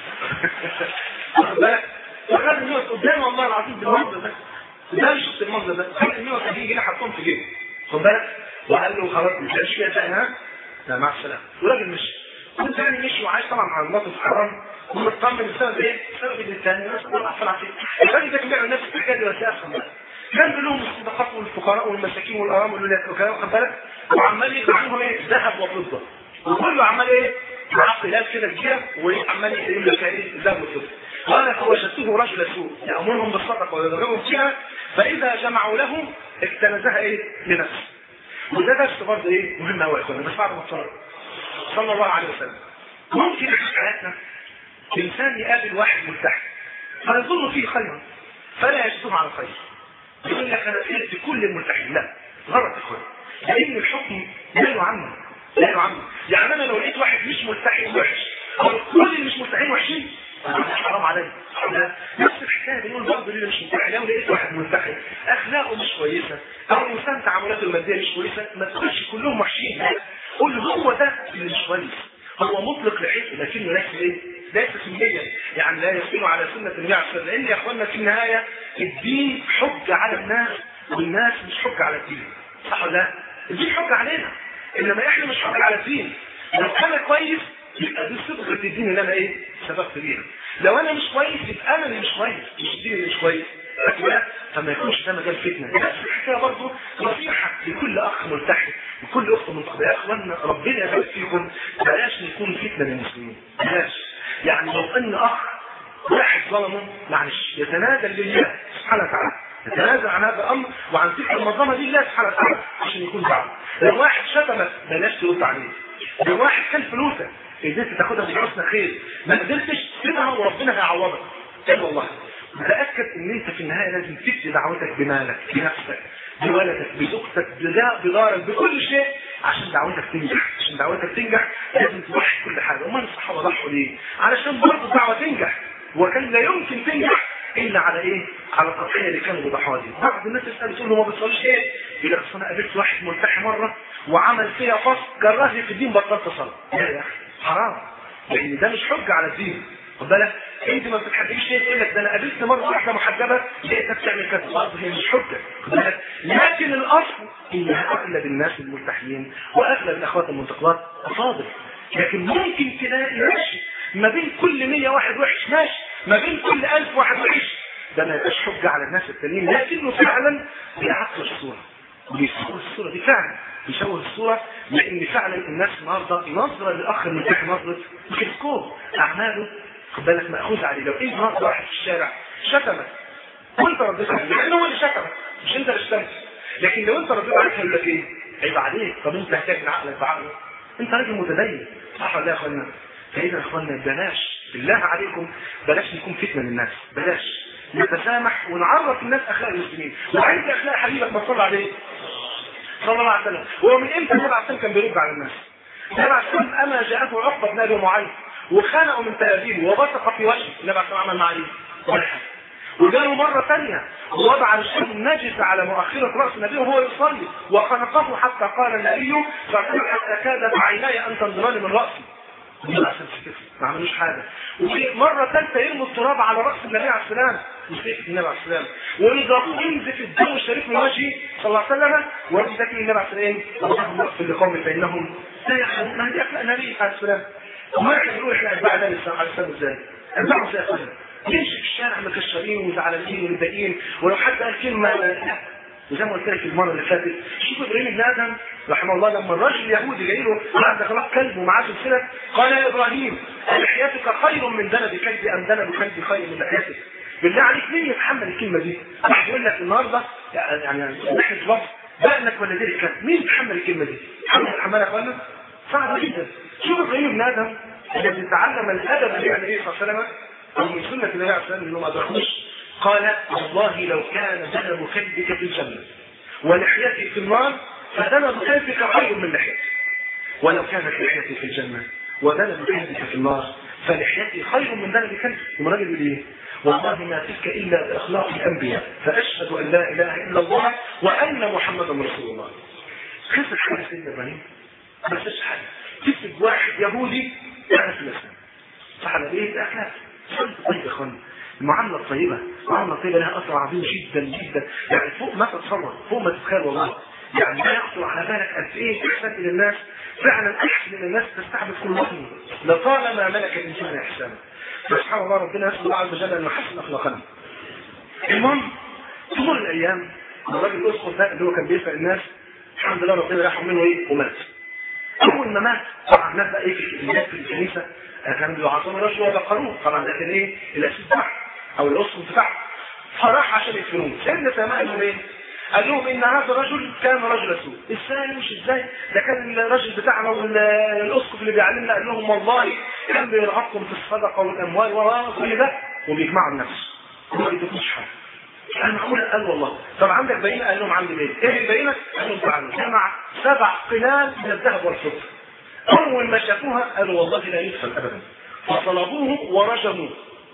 واخد بالك؟ وخد النوت قدامي والله العظيم بالمنظر ده ده مش شفت المنظر ده خد ال 180 جنيه حطهم في جيبه خد بالك؟ وقال له خلاص مش هتمشي فيها تاني ها؟ لا مع السلامه والراجل مشي كنت يعني مشي وعايش طبعا على الموقف حرام ومطمن بسبب ايه؟ بسبب ان الثاني الناس كلها احسن عفيف الراجل ده كان بيعمل نفس الحكايه دي بس افهم بقى كان بيقول لهم الصدقات والفقراء والمساكين والارامل والولاد وكلام واخد بالك وعمال يجمع لهم ايه؟ ذهب وفضه وكله عمال ايه؟ معاه قلال كده كبيره وعمال يقول لك ايه؟ ذهب وفضه قال فوجدته رجل سوء يامرهم بالصدقه ويرغبهم فيها فاذا جمعوا له اكتنزها ايه؟ لنفسه وده درس برضه ايه؟ مهم قوي يا اخوانا بس بعد ما اتفرج صلى الله عليه وسلم ممكن في حياتنا انسان يقابل واحد ملتحي فيظن فيه خيرا فلا يجده على الخير يقول لك انا سالت كل الملتحين لا غلط يا اخوان لان الحكم لا يعمم لا يعمم يعني انا لو لقيت واحد مش ملتحي وحش او كل اللي مش ملتحين وحشين حرام عليا نفس الحكايه بنقول برضه اللي مش ملتحي لو لقيت واحد ملتحي اخلاقه مش كويسه او انسان تعاملاته الماديه مش كويسه ما تقولش كلهم وحشين قول هو ده اللي مش كويس هو مطلق لحيته لكنه ليس ايه؟ ليس سنيا يعني لا يسير على سنه النبي عليه الصلاه لان يا اخوانا في النهايه الدين حجه على الناس والناس مش حجه على الدين صح ولا لا؟ الدين حجه علينا انما احنا مش حجه على الدين لو انا كويس يبقى دي صدقه الدين اللي انا ايه؟ سبقت بيها لو انا مش كويس يبقى انا اللي مش كويس مش الدين اللي مش كويس فما يكونش ده مجال فتنه نفس الحكايه برضه نصيحه لكل اخ ملتحي وكل اخت منتقده يا اخوانا ربنا يبارك فيكم بلاش نكون فتنه للمسلمين بلاش يعني لو ان اخ واحد ظلمه معلش يتنازل لله سبحانه وتعالى يتنازل عن هذا الامر وعن تلك المظلمه لله سبحانه وتعالى عشان يكون دعوه لو واحد شتمك بلاش ترد عليه لو واحد كان فلوسك قدرت تاخدها بحسن خير ما قدرتش سيبها وربنا هيعوضك اي والله تأكد ان انت في النهاية لازم تبدي دعوتك بمالك بنفسك بولدك بزوجتك بجارك بكل شيء عشان دعوتك تنجح عشان دعوتك تنجح لازم تضحي كل حاجة امال الصحابة ضحوا ليه علشان برضه الدعوة تنجح وكان لا يمكن تنجح الا على ايه على التضحية اللي كانوا بيضحوها دي بعض الناس تسأل تقول له ما بتصليش ايه يقول لك انا قابلت واحد ملتحي مرة وعمل فيها فصل كرهني في الدين بطلت صلاة لا يا اخي حرام لان ده مش حجة على الدين خد بالك انت ما بتحبيش شيء تقول لك ده انا قابلت مره واحده محجبه لقيتها بتعمل كذا برضه هي مش حجه خد بالك لكن الاصل ان اغلب الناس الملتحيين واغلب الاخوات المنتقلات افاضل لكن ممكن تلاقي ماشي ما بين كل 100 واحد وحش ماشي ما بين كل 1000 واحد وحش ده ما يبقاش حجه على الناس التانيين لكنه فعلا بيعكس الصوره بيصور الصوره دي فعلا بيشوه الصوره لان فعلا الناس النهارده نظره للاخ الملتحي نظره ميكروسكوب اعماله خد بالك مأخوذ عليه لو ايه نهار واحد في الشارع شتمك وانت رديت عليه لان هو اللي شتمك مش انت اللي شتمت لكن لو انت رديت عليه هيقول لك ايه؟ عيب عليك طب انت هتاكل عقلك بعقله انت راجل متدين صح ولا يا اخوانا؟ فاذا يا اخوانا بلاش بالله عليكم بلاش نكون فتنه للناس بلاش نتسامح ونعرف الناس اخلاق المسلمين وعايز اخلاق حبيبك ما تصلي عليه صلى الله عليه وسلم هو من امتى النبي عليه السلام كان بيرد على الناس النبي عليه السلام اما جاءته عقبه بن ابي معيط وخنقوا من تلابيبه وبصق في وجهه النبي عليه السلام عمل معاه ايه؟ وجاله مرة ثانية ووضع الشيء النجس على مؤخرة رأس النبي وهو يصلي وخنقه حتى قال النبي فقال حتى كادت عيناي أن تنظران من رأسي ما عملوش حاجة وفي مرة ثالثة يرموا التراب على رأس النبي عليه السلام وسيف النبي عليه السلام ويضربوه ينزف الدم الشريف من وجهه صلى الله عليه وسلم ويجي ذكي النبي عليه السلام اللهم اغفر لقوم فإنهم لا يعلمون ما هي أخلاق النبي عليه السلام وما يعرفوا احنا اتباع النبي صلى الله عليه وسلم ازاي؟ اتباعه زي اخوانا يمشي في الشارع مكشرين وزعلانين ومتضايقين ولو حد قال كلمه لا وزي ما قلت لك المره اللي فاتت شوف ابراهيم بن ادم رحمه الله لما الراجل اليهودي جاي له عنده خلاص كلب ومعاه سلسله قال يا ابراهيم لحيتك خير من دنب كلب ام دنب كلب خير من لحيتك بالله عليك مين يتحمل الكلمه دي؟ واحد يقول لك النهارده يعني ناحيه بص بقلك ولا دير الكلب مين يتحمل الكلمه دي؟ تحمل الحماله يا اخوانا؟ صعب جدا شوف ابراهيم بن ادم الذي تعلم الادب يعني ايه صلى الله عليه وسلم او من سنه النبي عليه الصلاه والسلام انه ما ادركوش قال والله لو كان ذنب كلبك في الجنة ولحيتي في النار فذنب كلبك خير من لحيتي ولو كانت لحيتي في الجنة وذنب كلبك في النار فلحيتي خير من ذنب كلبك المراجل يقول ايه والله ما تلك الا باخلاق الانبياء فاشهد ان لا اله الا الله وان محمدا رسول الله خسر حاجه سيدنا ابراهيم ما خسرش حاجه كسب واحد يهودي يعني في الاسلام صح ولا ايه الاخلاق طيب يا اخوانا المعامله الطيبه المعامله الطيبه لها اثر عظيم جدا جدا يعني فوق ما تتصور فوق ما تتخيل والله يعني لا يخطر على بالك قد ايه احسان الى الناس فعلا احسن الى الناس تستعبد كل وطن لطالما ملك الانسان احسانا فسبحان الله ربنا يسال الله عز وجل ان يحسن اخلاقنا المهم تمر الايام الراجل الاسقف ده اللي هو كان بيسال الناس الحمد لله ربنا يرحم منه ايه ومات اول ما مات طبعا الناس بقى ايه في الناس في الكنيسه كانوا بيعظموا رجل وذكروه طبعا ده كان ايه الاسيس بتاعه او الاسقف بتاعه فراح عشان يدفنوه سيدنا سامع قال لهم ايه؟ قال لهم ان هذا الرجل كان رجل سوء ازاي مش ازاي ده كان الرجل بتاعنا والاسقف اللي بيعلمنا قال لهم والله كان بيرغبكم في الصدقه والاموال وكل ده وبيجمعوا النفس ما بيدوكوش حاجه قال معقول قال والله طب عندك بينه قال لهم عندي بينه ايه البينه قال لهم تعالوا جمع سبع قلال من الذهب والفضه اول ما شافوها قالوا والله لا يدخل ابدا فطلبوه ورجموه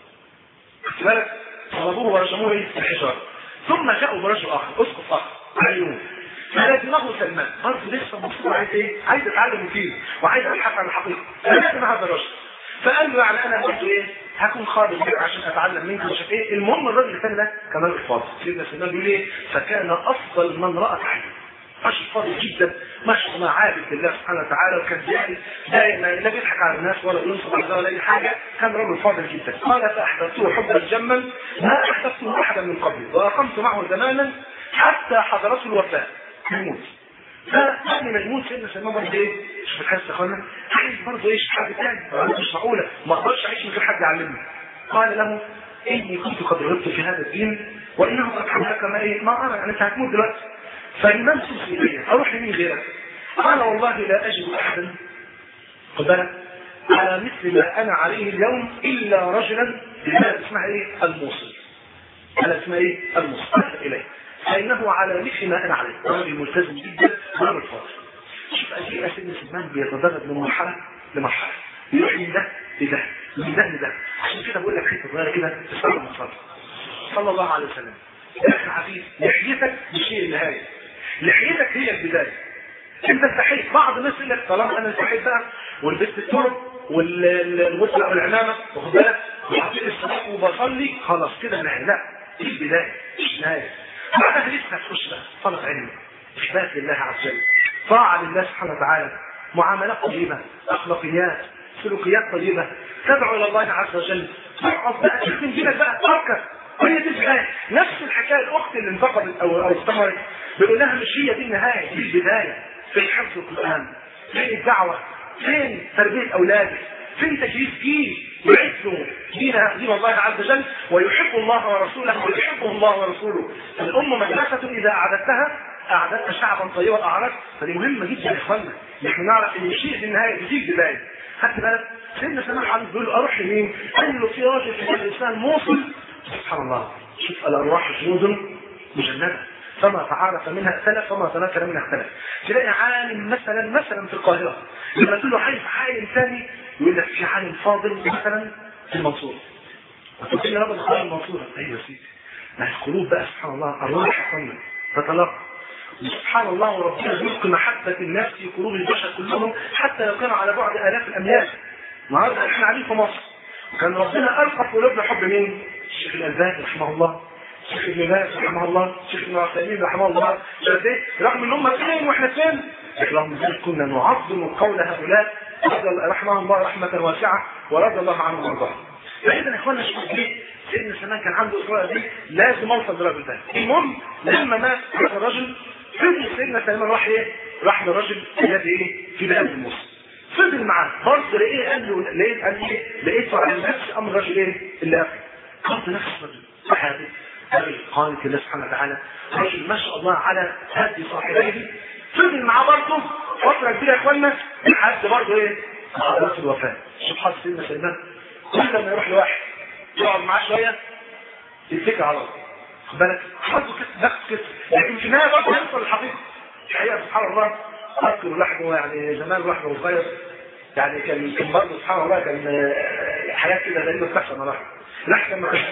خد بالك طلبوه ورجموه ايه الحجاره ثم جاءوا برجل اخر اسقف اخر عيون فلازمه سلمان برضه لسه مصر عايز ايه؟ عايز اتعلم كتير وعايز ابحث عن الحقيقه فلازم هذا الرجل فقال له يعني انا برضه ايه؟ هكون خالد بك عشان اتعلم منك ومش ايه المهم الراجل الثاني ده كان راجل فاضل سيدنا سلمان بيقول ايه؟ فكان افضل من رات عينه رجل فاضل جدا ما شاء الله عابد لله سبحانه وتعالى وكان جاهل دائما لا بيضحك على الناس ولا ينصب على ولا اي حاجه كان رجل فاضل جدا قال فاحببته حبا جما ما احببته احدا من قبلي واقمت معه زمانا حتى حضرته الوفاه يموت فقبل ما يموت سيدنا سلمان برضه ايه؟ شوف الحس يا اخوانا عايز برضه ايش حاجه ثانيه مش معقوله ما اقدرش اعيش من غير حد يعلمني قال له اني كنت قد رغبت في هذا الدين وانه قد حولك ما ايه ما ارى يعني انت هتموت دلوقتي فلمن تمسي الي اروح لمين غيرك قال والله لا اجد احدا خد بالك على مثل ما انا عليه اليوم الا رجلا بلاد اسمها ايه الموصل على اسمها ايه الموصل اليه فانه على مثل ما انا عليه راجل ملتزم جدا راجل فاضل شوف قد ايه سيدنا سلمان بيتدرج من مرحله لمرحله يروح من ده لده من ده لده عشان كده بقول لك حته صغيره كده تستوعب المصادر صلى الله عليه وسلم يا اخي حبيب لحيتك مش هي النهايه لحيتك هي البدايه انت استحيت بعض الناس يقول لك طالما انا استحيت بقى ولبست الترب والغسل او العمامه واخد بالك وحطيت الصلاه وبصلي خلاص كده النهايه لا دي البدايه مش النهايه بعدها لسه هتخش بقى طلب علم اخلاص لله عز وجل طاعه لله سبحانه وتعالى معاملات طيبه اخلاقيات سلوكيات طيبه تدعو الى الله عز وجل تقعد بقى تخدم دينك بقى تفكر وهي دي البدايه نفس الحكايه الاخت اللي انتقدت او او استمرت بيقول لها مش هي دي النهايه دي البدايه فين حفظ القران فين الدعوه فين تربيه اولادك فين تكليف جيل يعزوا دين دين الله عز وجل ويحب الله ورسوله ويحبه الله ورسوله الام مدرسه اذا اعددتها اعددت شعبا طيبا اعرضت فدي مهمه جدا يا اخوانا نحن نعرف ان الشيء في النهايه دي البدايه خدت بالك سيدنا سماح عليه بيقول له اروح لمين؟ قال له في راجل في الانسان موصل سبحان الله شوف الارواح جنود مجنده فما تعارف منها اختلف وما تناكر منها اختلف تلاقي عالم مثلا مثلا في القاهره لما تقول له عايز عالم ثاني يقول لك في عالم فاضل مثلا في المنصوره فتقول لي رب خير المنصوره ايوه يا سيدي ما القلوب بقى سبحان الله ارواح يا تتلقى سبحان الله وربنا يلقي محبة الناس في قلوب البشر كلهم حتى لو كانوا على بعد آلاف الأميال. النهارده احنا قاعدين في مصر وكان ربنا ألقى في قلوبنا حب مين؟ الشيخ الألباني رحمه الله الشيخ ابن باز رحمه الله الشيخ ابن عثيمين رحمه الله شايف ايه؟ رغم ان هم فين واحنا فين؟ رغم ذلك كنا نعظم قول هؤلاء رحمه الله رحمة واسعة ورضي الله عنهم وارضاهم. فإذا يا اخوانا شوف ليه؟ سيدنا سلمان كان عنده إصرار دي لازم أوصل للراجل ده. المهم لما مات هذا الرجل فضل سيدنا سلمان راح ايه؟ راح للراجل الذي ايه؟ في بلاد مصر. فضل معاه برضه لقيه قال له لقيت قال لي لقيته على نفس امر الراجل ايه؟ اللي قبل. برضه نفس الرجل صحابي رجل قانت الله سبحانه وتعالى رجل ما شاء الله على هدي صاحبيه فضل معاه برضه فتره كبيره يا اخوانا لحد برضه ايه؟ لحظات الوفاه. شوف حظ سيدنا سلمان كل ما يروح لواحد يقعد معاه شويه يتكل على الله خد بالك حظه كده نفسه كده لكن في النهايه برضه هيوصل للحقيقه الحقيقه سبحان الله اذكر الواحد هو يعني زمان الواحد وهو صغير يعني كان كان برضه سبحان الله كان آه، حاجات كده غريبه بتحصل مع الواحد الواحد لما كان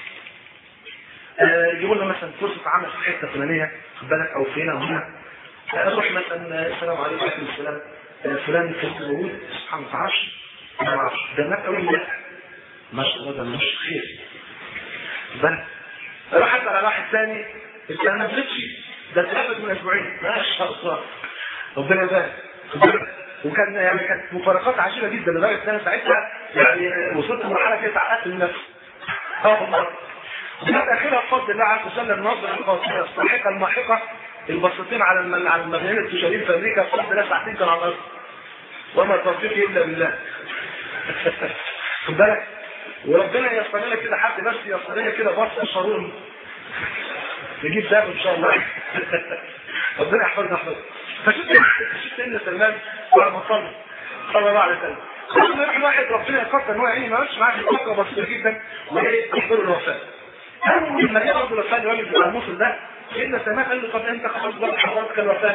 آه، يجيبوا لنا مثلا فرصه عمل في حته فلانيه خد بالك او في هنا وهنا اروح مثلا آه، السلام عليكم وعليكم السلام آه، فلان كان موجود سبحان الله ما تعرفش ما اعرفش ده الناس قوي لا ما شاء الله ده مش خير خد بالك اروح اسال على واحد ثاني انت انا ما نزلتش ده اتقابل من اسبوعين ما شاء الله ربنا يبارك خد بالك وكان يعني كانت مفارقات عجيبه جدا لدرجه ان انا ساعتها يعني وصلت لمرحله كده اتعقدت من نفسي اه والله وكانت اخرها بفضل الله عز وجل النظر القاصره الصاحقه الماحقه البسيطين على الم- على المبنيين التجاريين في امريكا بفضل الله ساعتين كانوا على الارض وما توفيقي الا بالله خد بالك وربنا ييسر لنا كده حد بس ييسر لنا كده بص شارون نجيب ده ان شاء الله ربنا يحفظنا يحفظنا فشفت شفت سيدنا سلمان بعد ما صلى صلى الله عليه وسلم لما يروح واحد ربنا يقدر ان هو يعني ما يمشي معاه في فتره بسيطه جدا وايه يحضر الوفاه اول ما جه برضه الوفاه الراجل بتاع الموصل ده سيدنا سلمان قال له طب انت خلاص بقى حضرتك الوفاه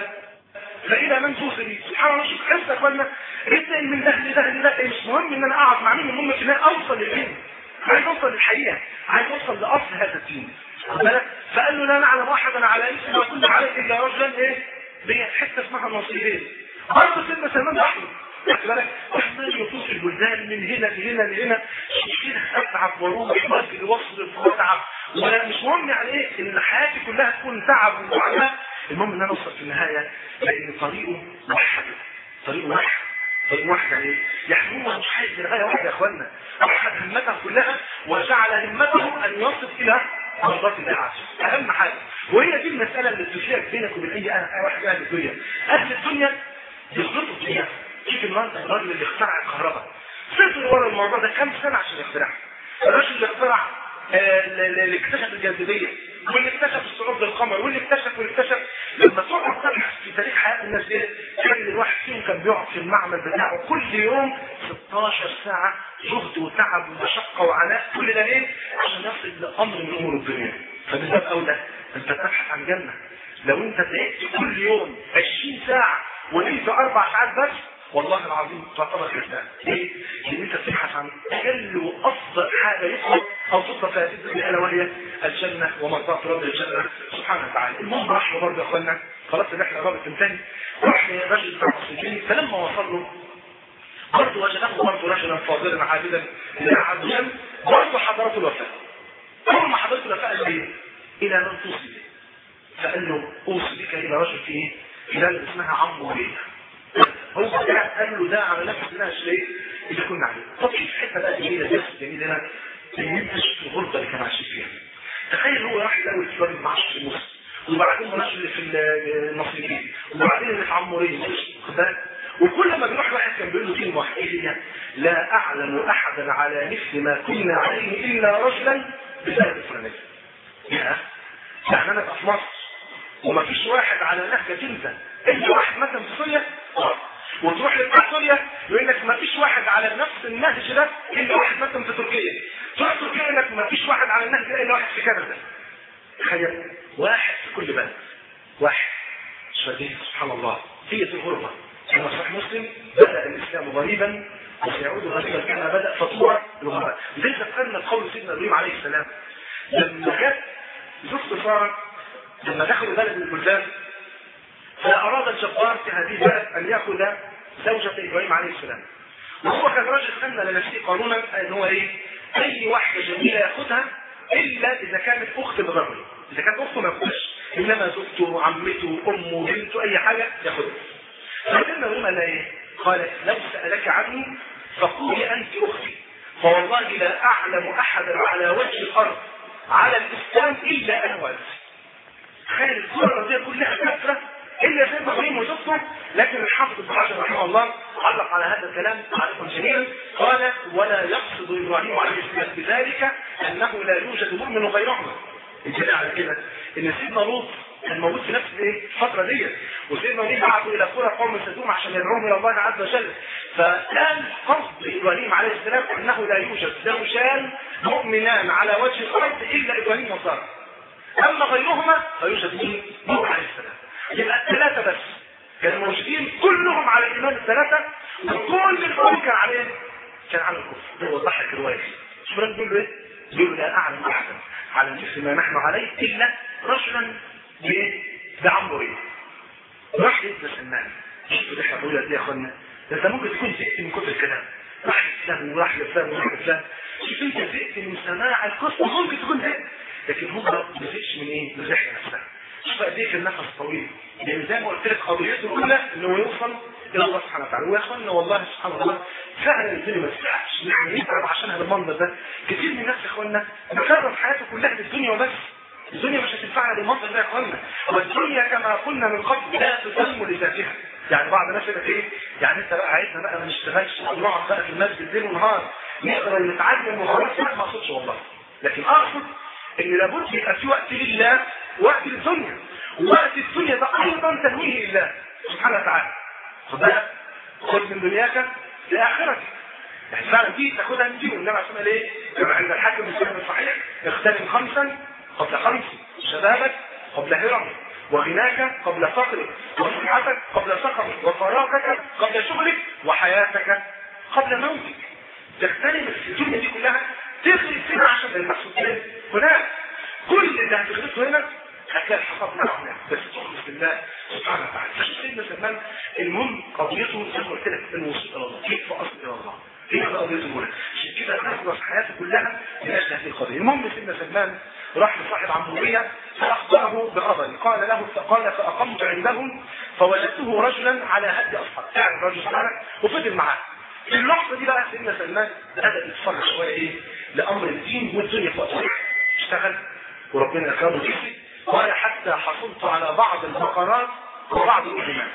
فإذا من توصلي سبحان الله شوف حس يا اخوانا انتقل من ده لده لده مش مهم ان انا اقعد مع مين المهم في النهايه اوصل للدين عايز اوصل للحقيقه عايز اوصل لاصل هذا الدين خد بالك؟ فقال له لا نعلم احدا على اسم وكل عليه الا رجلا ايه بحته اسمها النصيبين برضه سيدنا سلمان لوحده خد بالك عمال يطوف البلدان من هنا لهنا لهنا كده اتعب واروح واجري واصرف واتعب ومش مهم يعني ايه ان حياتي كلها تكون تعب ومعاناه المهم ان انا اوصل في النهايه لان طريقه موحد طريقه واحد طريق واحد يعني يعني هو مش عايز لغايه واحده يا اخوانا اوحد همته كلها وجعل همته ان يصل الى مرضات الله عز وجل اهم حاجه وهي دي المساله اللي بتشارك بينك وبين اي أهل- واحد اهل الدنيا اهل الدنيا يخلطوا فيها شوف النهارده الراجل اللي اخترع الكهرباء فضل ورا الموضوع ده كام سنه عشان يخترعها الراجل اللي اخترع آه، اللي اكتشف الجاذبيه واللي اكتشف الصعود للقمر واللي اكتشف واللي اكتشف لما تقعد تبحث في تاريخ حياه الناس دي تلاقي ان الواحد فيهم كان بيقعد في المعمل بتاعه كل يوم 16 ساعه جهد وتعب ومشقه وعناء كل ده ليه؟ عشان يصل لامر من امور الدنيا فبالذات اولى انت تبحث عن جنه لو انت تعبت كل يوم 20 ساعه ونمت اربع ساعات بس والله العظيم تعتبر كسبان ليه؟ لان انت بتبحث عن اجل وافضل حاجه يطلب او تطلب في هذه الدنيا الا وهي الجنه ومرضاه رب الجنه سبحانه وتعالى المهم راح له برضه يا اخوانا خلاص الرحله قربت تنتهي راح للرجل بتاع المسلمين فلما وصل له برضه وجده برضه رجلا فاضلا عابدا لله عز وجل برضه حضرته الوفاه اول ما حضرته الوفاه قال ايه؟ الى من توصي فقال له اوصي بك الى رجل في ايه؟ بلاد اسمها عمرو ليلى هو ده قال له ده على نفس الناس ليه اللي كنا عليه طب في الحته بقى جميله دي جميله هنا ان انت شفت الغربه اللي كان عايشين فيها تخيل هو راح الاول في الراجل معاش في مصر وبعدين مناقش اللي في النصيبين وبعدين اللي في عموريه خد بالك وكل ما بيروح واحد كان بيقول له كلمه واحده ايه هي؟ لا اعلم احدا على مثل ما كنا عليه الا رجلا بلاد الفلانيه يا يعني انا ابقى في مصر ومفيش واحد على نهجة انت انت واحد مثلا في سوريا وتروح لبتاع سوريا يقول لك مفيش واحد على نفس النهج ده الا واحد مثلا في تركيا تروح تركيا يقول لك مفيش واحد على النهج ده الا واحد في كندا تخيل واحد في كل بلد واحد شديد سبحان الله هي دي الغربة كما صحيح مسلم بدأ الإسلام غريبا وسيعود غريبا كما بدأ فطورة الغرباء لذلك ذكرنا قول سيدنا إبراهيم عليه السلام لما جت زوجته سارة لما دخلوا بلد من البلدان فأراد الجبار في هذه البلد أن يأخذ زوجة إبراهيم عليه السلام وهو كان راجل سنة لنفسه قانونا أن هو إيه أي واحدة جميلة يأخذها إلا إذا كانت أخت للرجل إذا كانت أخته ما يأخذهاش إنما زوجته عمته أمه بنته أي حاجة يأخذها فسيدنا إبراهيم قال إيه قالت لو سألك عني فقولي أنت أختي فوالله لا أعلم أحدا على وجه الأرض على الإسلام إلا أنا وأنت تخيل الصورة دي كلها كثرة إلا سيدنا إبراهيم وزوجته لكن الحافظ ابن حجر رحمه الله علق على هذا الكلام تعليقا جميلا قال ولا يقصد إبراهيم عليه السلام بذلك أنه لا يوجد مؤمن غيرهما الدليل على كده ان سيدنا لوط كان موجود في نفس الايه الفتره دي وسيدنا لوط بعثوا الى قرى قوم سدوم عشان يدعوهم الى الله عز وجل فكان قصد ابراهيم عليه السلام انه لا يوجد زوجان مؤمنان على وجه الارض الا ابراهيم وساره اما غيرهما فيوجد مين؟ نوح عليه السلام يبقى الثلاثه بس كانوا موجودين كلهم على الايمان الثلاثه وكل القوم كان عليه كان على الكفر هو ضحك الروايه شوف بيقول له ايه؟ بيقول له لا اعلم احدا على مثل ما نحن عليه الا رجلا بايه؟ بعمرين راح يبنى سلمان شوفوا احنا بنقول دي يا اخوانا ده انت ممكن تكون زهقت من كتر الكلام راح لفلان وراح لفلان وراح لفلان شوف انت زهقت من سماع القصه ممكن تكون زهقت لكن هو ما زهقش من ايه؟ من الرحله نفسها شوف قد ايه كان نفس طويل لان زي ما قلت لك قضيته الاولى انه يوصل الى الله سبحانه وتعالى ويا اخوانا والله سبحان الله فعلا الدنيا ما تستحقش يعني يتعب عشانها بالمنظر ده كتير من الناس يا اخوانا مكرر حياته كلها للدنيا وبس الدنيا مش هتنفعنا بالمنظر ده يا اخوانا والدنيا كما قلنا من قبل لا تسلم لذاتها يعني بعض الناس يقول لك ايه يعني انت بقى عايزنا بقى ما نشتغلش نقعد بقى في المسجد ليل ونهار نقدر نتعلم وخلاص لا ما اقصدش والله لكن اقصد ان لابد يبقى في وقت لله ووقت للدنيا ووقت الدنيا ده ايضا تنويه لله سبحانه وتعالى خد بالك خذ من دنياك لاخرتك يعني فعلا دي تاخدها من دي والنبي عليه الصلاه ايه؟ كما عند الحاكم السلام الصحيح اغتنم خمسا قبل خمس شبابك قبل هرمك وغناك قبل فقرك وصحتك قبل سقمك وفراغك قبل شغلك وحياتك قبل موتك تغتنم الدنيا دي كلها تغرق فيها عشان المقصود هناك كل اللي هتغرقه هنا هتلاقي الحصاد معه هناك بس تخلص بالله سبحانه وتعالى عشان سيدنا سلمان المهم قضيته زي ما قلت لك الوصول الى الله كيف اصل الى الله هي قضيته الاولى عشان كده اخلص حياته كلها من اجل هذه القضيه المهم سيدنا سلمان راح لصاحب عمورية فأخبره بخبري قال له فقال فأقمت عندهم فوجدته رجلا على هدي أصحاب يعني الرجل سمعنا وفضل معاه في اللحظة دي بقى سيدنا سلمان بدأ يتفرج شوية إيه لأمر الدين والدنيا في وقت اشتغل وربنا أكرمه جسدي قال حتى حصلت على بعض البقرات وبعض الأهمات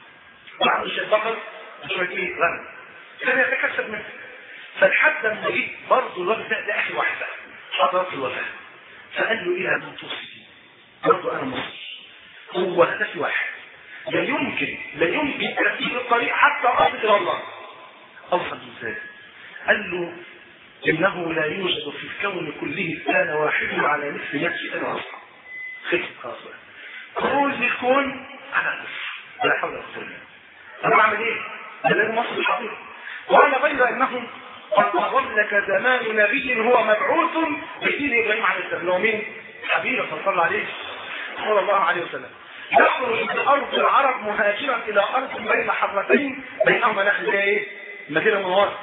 بعض شيء بقر وشوية إيه غنم كان يتكسب منه فلحد ما جيت برضه الراجل ده ده آخر واحد بقى حضرت الوفاة فقال له إلى من توصي برضه أنا مصر هو هدفي واحد لا يمكن لا يمكن ترتيب الطريق حتى أصل إلى الله أوصل إزاي قال له إنه لا يوجد في الكون كله كان واحد على مثل نفسي أنا أصحى خلصت خلاص كل الكون أنا أصحى لا حول ولا قوة إلا أنا أعمل إيه؟ أنا لازم أصل الحقيقة وعلى غير أنهم قد أظلك زمان نبي هو مبعوث بدين إبراهيم عليه السلام هو مين؟ حبيبه صلى الله عليه صلى الله عليه وسلم يخرج من أرض العرب مهاجرا إلى أرض بين حرتين بينهما نخل إيه؟ مدينة منورة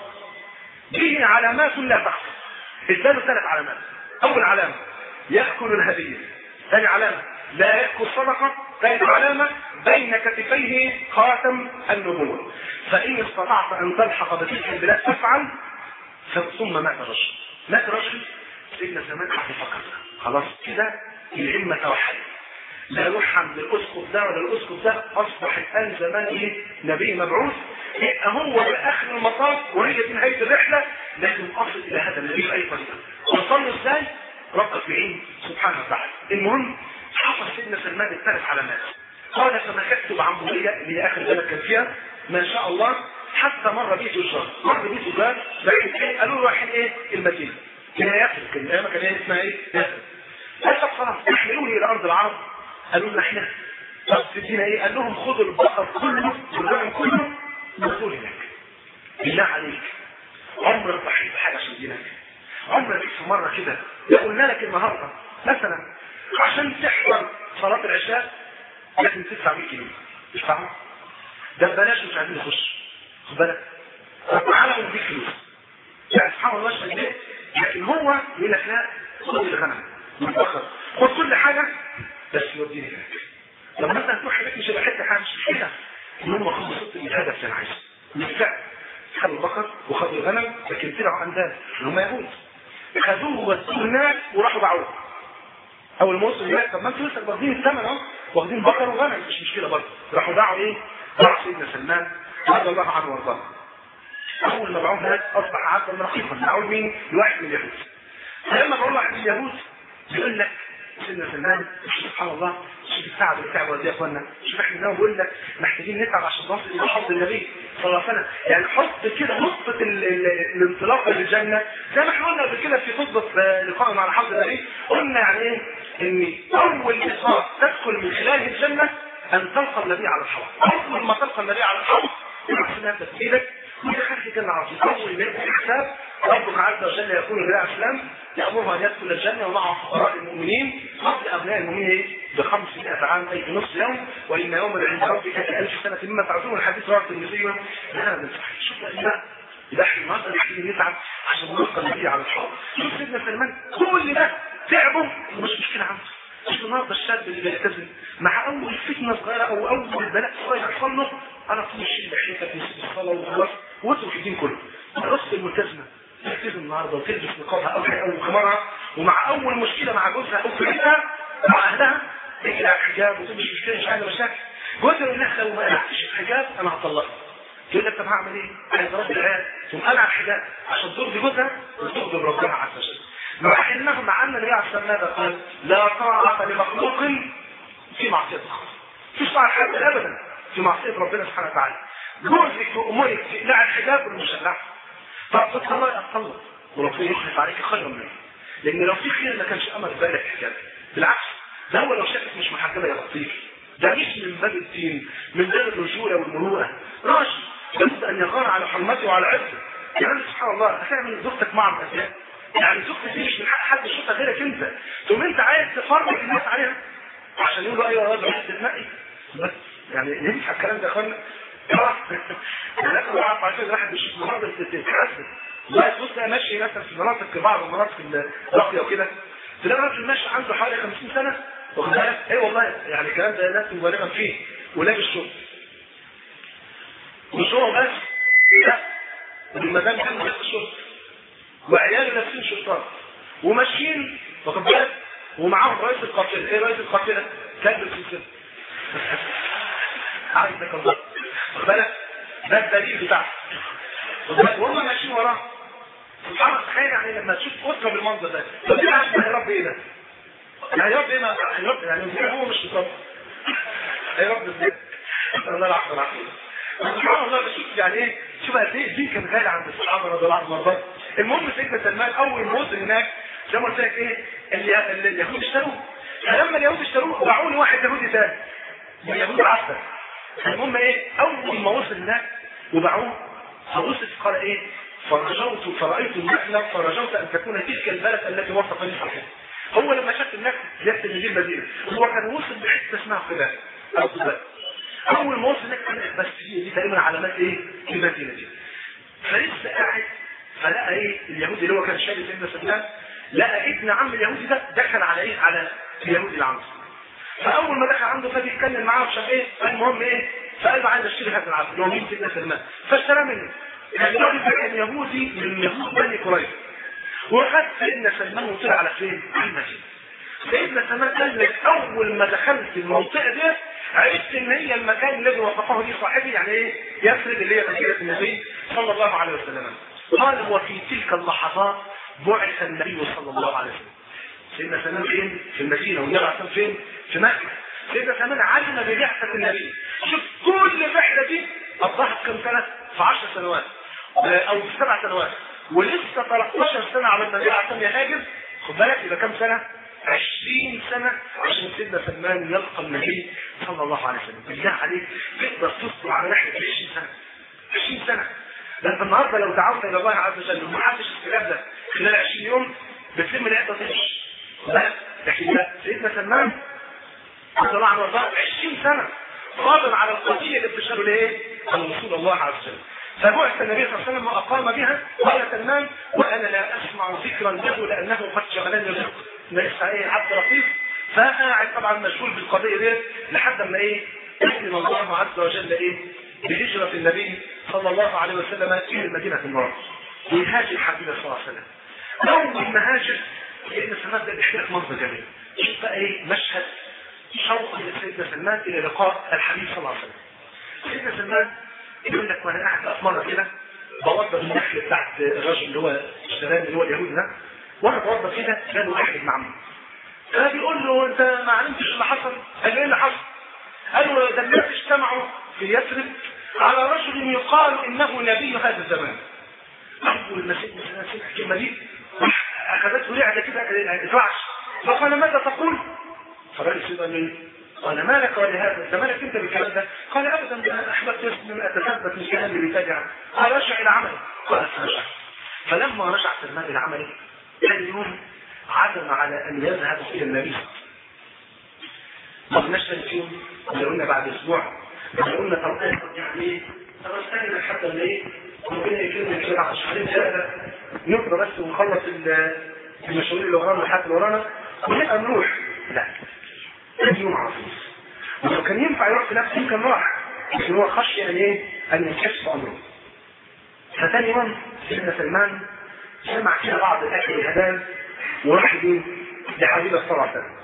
به علامات لا تحصى اداله ثلاث علامات أول علامة يأكل الهدية ثاني علامة لا يأكل صدقة ثالث علامة بين كتفيه خاتم النبوة فإن استطعت أن تلحق بتلك البلاد فافعل ثم مات الرجل مات الرجل سيدنا زمان قعد يفكر خلاص كده العلم توحد لا يروح عند الاسقف ده ولا الاسقف ده اصبح الان زمان ايه نبي مبعوث يبقى هو في اخر المطاف وهي دي نهايه الرحله لازم اصل الى هذا النبي باي طريقه وصل ازاي؟ ربك بعين سبحانه وتعالى المهم حفظ سيدنا سلمان الثلاث علامات قال فمكثت بعمرية اللي هي اخر بلد كان فيها ما شاء الله حتى مر بيه تجار مر بيه تجار لكن ايه قالوا له رايحين ايه المدينه كان يثرب كان ايام كان ايه اسمها ايه يثرب قال طب خلاص احملوني الى ارض العرب قالوا لنا احنا طب تدينا ايه قال لهم خدوا البقر كله والغنم كله ودخول هناك بالله عليك عمرك ضحيت بحاجه عشان دينك عمرك في مره كده لو قلنا لك النهارده مثلا عشان تحضر صلاه العشاء لازم تدفع 100 جنيه تدفعها ده ببلاش مش عايزين نخش خد بالك طب تعالى نديك فلوس يعني سبحان الله شديد لكن هو يقول لك لا خد الغنم والبقر خد كل حاجه بس يوديني هناك لما مثلا تروح هناك مش هيبقى حته حاجه مش كده ان هم خدوا صوت الهدف اللي انا عايزه بالفعل خدوا البقر وخدوا الغنم لكن طلعوا عن ذلك ان هم يهود خدوه وودوه هناك وراحوا باعوه اول ما وصلوا هناك طب ما انتوا لسه واخدين الثمن اهو واخدين بقر وغنم مش مشكله برضه راحوا باعوا ايه؟ باعوا سيدنا سلمان رضي الله عنه وارضاه اول ما باعوه هناك اصبح عبدا رقيقا باعوه مين؟ لواحد من اليهود فلما باعوه واحد من اليهود بيقول لك سيدنا سلمان سبحان الله شوف التعب اللي تعبوا دي يا اخوانا شوف احنا زي ما بقول لك محتاجين نتعب عشان نوصل الى حوض النبي صلى الله عليه وسلم يعني حط كده نقطه ال- ال- الانطلاق للجنه زي ما احنا قلنا قبل كده في خطبه آه، لقائنا على حوض النبي قلنا يعني ايه ان اول اطلاق تدخل من خلاله الجنه ان تلقى النبي على الحوض اول ما تلقى النبي على الحوض تبقى سنها تسجيلك ودخلت الجنه على طول اول ما يبدا الحساب ربك عز وجل يقول لله اسلام يامرها ان يدخل الجنه ومعه فقراء المؤمنين قبل ابناء المؤمنين ايه؟ ب 500 عام اي بنصف يوم وان يوما عند ربك كالف سنه مما تعدون الحديث رواه الترمذي بهذا صحيح شوف الاسماء يبقى احنا النهارده محتاجين نتعب عشان نلقى النبي على الحوض شوف سيدنا سلمان كل ده تعبه مش مشكله عنده شوف النهارده الشاب اللي بيلتزم مع اول فتنه صغيره او اول بلاء صغير يحصل له انا طول الشيء لحيتك في الصلاه وخلاص واترك الدين كله الاخت الملتزمه تلتزم النهارده وتلبس نقابها او او خمارها ومع اول مشكله مع جوزها او في بيتها مع اهلها تقلع الحجاب وتمشي مشكله مش عندها مشاكل جوزها يقول لها لو ما قلعتش الحجاب انا هطلقك تقول لك طب هعمل ايه؟ عايز اربي العيال ثم قلع الحجاب عشان ترضي جوزها وترضي بربنا عز وجل مع انه مع ان النبي عليه الصلاه والسلام قال لا طاعه لمخلوق في معصيه الخالق مفيش طاعه حد ابدا في معصيه ربنا سبحانه وتعالى جوزك وامورك تقلع الحجاب ولا مش هتقلعها فقلت الله اتطلق وربنا يخلف عليك خيرا منه لان لو في خير ما كانش امر بالك حجاب بالعكس ده هو لو شافك مش محجبه يغطيك ده مش من باب الدين من باب الرجوله والمروءه راجل لابد ان يغار على حرمته وعلى عرضه يعني سبحان الله هتعمل زوجتك مع الاسياد يعني زوجتك دي مش من حق حد يشوفها غيرك انت ثم انت عايز تفرج الناس عليها عشان يقولوا ايوه يا راجل عايز تتنقي بس يعني ينفع الكلام ده يا اخوانا لكن اعرف عشان الواحد مش مناظر تتحسن لا تبص انا ماشي مثلا في مناطق في بعض المناطق الراقيه وكده تلاقي راجل ماشي عنده حوالي 50 سنه واخد بالك اي والله يعني الكلام ده ناس مبالغه فيه ولابس شغل مش هو بس لا المدام كان لابس شغل وعياله لابسين شرطات وماشيين واخد بالك ومعاهم رئيس القافله ايه رئيس القافله كلب السلسله عايزك الله واخد بالك ده الدليل بتاعه وهم ماشيين وراه سبحان الله تخيل يعني لما تشوف اسره بالمنظر ده طب ايه عشان يا رب ايه ده؟ يعني يا رب ايه ما يا رب يعني ازاي هو مش مصاب يا رب ازاي؟ الله العفو العفو سبحان الله بشوف يعني ايه شوف قد ايه دي كان غالي عند الصحابه رضي الله عنهم وارضاهم المهم سيدنا سلمان اول ما وصل هناك زي ما قلت لك ايه اللي اللي اليهود اشتروه فلما اليهود اشتروه باعوا لي واحد يهودي ثاني اليهود عسل المهم ايه اول ما وصل هناك وباعوه فوصف قال ايه فرجوت فرأيت النخلة فرجوت أن تكون تلك البلد التي وصفني فيها هو لما شاف النخل يكتب من دي المدينة هو كان وصل بحتة اسمها قباء أو قباء أول ما وصل هناك كان بس دي, دي تقريبا علامات إيه المدينة دي فلسه قاعد فلقى إيه اليهودي اللي هو كان شايف سيدنا سلمان لقى ابن عم اليهودي ده دخل على إيه على اليهودي اللي عنده فأول ما دخل عنده فبيتكلم معاه وشاف إيه المهم إيه فقال له عايز اشتري هذا العبد اللي هو مين سيدنا سلمان فاشتراه منه كان الراجل ده كان يهودي من يهود بني قريظه وخد سيدنا سلمان وطلع على فين؟ على المدينه سيدنا سلمان قال لك اول ما دخلت المنطقه دي عرفت ان هي المكان الذي وصفه لي صاحبي يعني ايه؟ يثرب اللي هي مدينه النبي صلى الله عليه وسلم قال وفي تلك اللحظات بعث النبي صلى الله عليه وسلم سيدنا سلمان فين؟ في المدينه والنبي عليه فين؟ في مكه سيدنا سلمان علم ببعثه النبي شوف كل الرحله دي قضاها كم سنه؟ في 10 سنوات او في سبع سنوات ولسه 13 سنه على النبي عشان يهاجر خد بالك يبقى كام سنه؟ 20 سنه عشان سيدنا سلمان يلقى النبي صلى الله عليه وسلم بالله عليك تقدر تصبر على رحله 20 سنه 20 سنه ده انت النهارده لو دعوت الى الله عز وجل وما حدش الكلام ده خلال 20 يوم بتلم العده تمشي لكن لا سيدنا سلمان رضي الله عنه وارضاه 20 سنه صابر على القضيه اللي بتشهر لايه؟ عن رسول الله عز وجل فبعث النبي صلى الله عليه وسلم واقام بها قال سلمان وانا لا اسمع ذكرا له لانه قد شغلني الرزق لسه ايه عبد لطيف فقاعد طبعا مشغول بالقضيه دي لحد ما ايه يسلم الله عز وجل ايه بهجره النبي صلى الله عليه وسلم الى المدينه المنوره ويهاجر حبيبه صلى الله عليه وسلم اول ما هاجر سيدنا سلمان ده بيحكي لك منظر جميل شوف بقى ايه مشهد شوق لسيدنا سلمان الى لقاء الحبيب صلى الله عليه وسلم سيدنا سلمان يقول لك وانا قاعد بقى في مره كده بوضب النخل بتاعت الراجل اللي هو اشتراني اللي هو اليهودي ده وانا بوضب كده جاله واحد معمول فبيقول له انت ما علمتش اللي حصل قال له ايه اللي حصل قال له ده الناس اجتمعوا في يثرب على رجل يقال انه نبي هذا الزمان اول ما سيدنا سمع الكلمه دي اخذته رعده كده اترعش فقال ماذا تقول؟ فقال سيدنا لي قال ما لك ولهذا انت مالك انت بالكلام ده؟ قال ابدا انا احببت ان اتثبت من كلام اللي تجع قال ارجع الى عملي قال سرجع فلما رجع سلمان الى عمله ثاني يوم عزم على ان يذهب الى النبي ما قلناش ثاني يوم اللي قلنا بعد اسبوع اللي قلنا طب يعني ايه؟ طب استنى حتى اللي ايه؟ ربنا يكرمنا كده على شهرين ثلاثه نفضل بس ونخلص المشاوير اللي ورانا والحاجات اللي ورانا ونبقى نروح لا ثاني يوم على طول ولو كان ينفع يروح في نفسه كان راح لكن هو خشي ان ايه؟ ان ينكشف امره فثاني يوم سيدنا سلمان سمع كده بعض الاكل الهدان وراح يدين لحبيب صلى الله عليه وسلم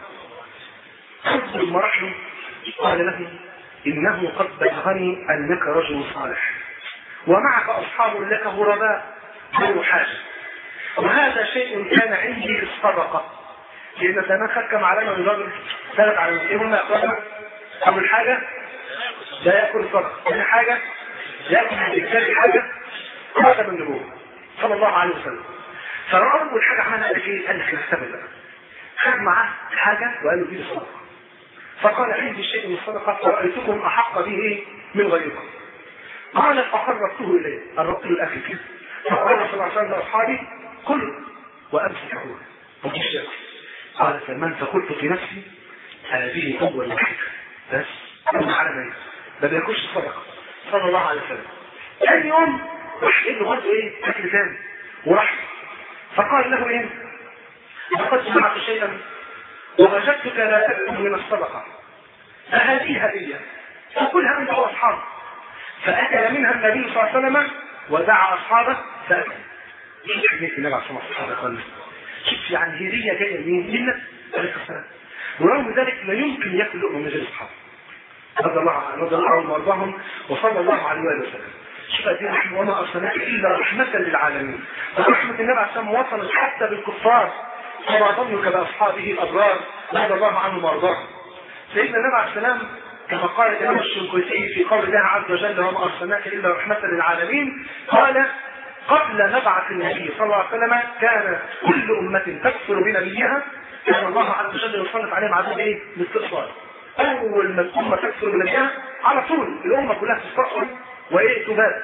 لما راح له قال له انه قد بلغني انك رجل صالح ومعك اصحاب لك غرباء ذو حاجه وهذا شيء كان عندي في الصدقه لان زمان خد كم علامه من الراجل ثلاث علامات ايه هم يا اول حاجه لا ياكل الصدقه ثاني حاجه ياكل الكتاب حاجه هذا من النبوه صلى الله عليه وسلم فأول حاجة عملها قال لك ايه؟ قال لك نختبر بقى خد معاه حاجة وقال له دي الصدقة فقال عندي شيء من الصدقة فرأيتكم أحق به من غيركم قال فقربته إليه قربت له الأكل كده فقال صلى الله عليه وسلم لأصحابي كل وأمسك أقول مفيش ياكل قال سلمان فقلت في نفسي هذه أول واحدة بس أما على ما ما بياكلش الصدقة صلى الله عليه وسلم ثاني يوم راح له برضه ايه اكل ثاني وراح فقال له ايه لقد سمعت شيئا ووجدتك لا تأكل من الصدقة فهذه هدية فكلها انت واصحابك فأكل منها النبي صلى الله عليه وسلم ودعا أصحابه فأكل شوف حديث النبي عليه الصلاة والسلام شوف يعني هدية جاية منين؟ للنبي عليه السلام ورغم ذلك لا يمكن ياكل لقمة من غير أصحابه رضي الله عنهم رضي الله عنهم وارضاهم وصلى الله عليه وآله وسلم شوف قد ايه نحن وما ارسلناك الا رحمه للعالمين فرحمه النبي عليه السلام وصلت حتى بالكفار فما ظنك باصحابه الابرار رضي الله عنهم وارضاهم سيدنا النبي عليه السلام كما قال الامام الشنقيطي في قول الله عز وجل وما ارسلناك الا رحمه للعالمين قال قبل مبعث النبي صلى الله عليه وسلم كان كل امه تكفر بنبيها كان الله عز وجل يسلط عليهم عذاب ايه؟ الاستئصال اول ما الامه تكفر بنبيها على طول الامه كلها تستأصل وايه تبات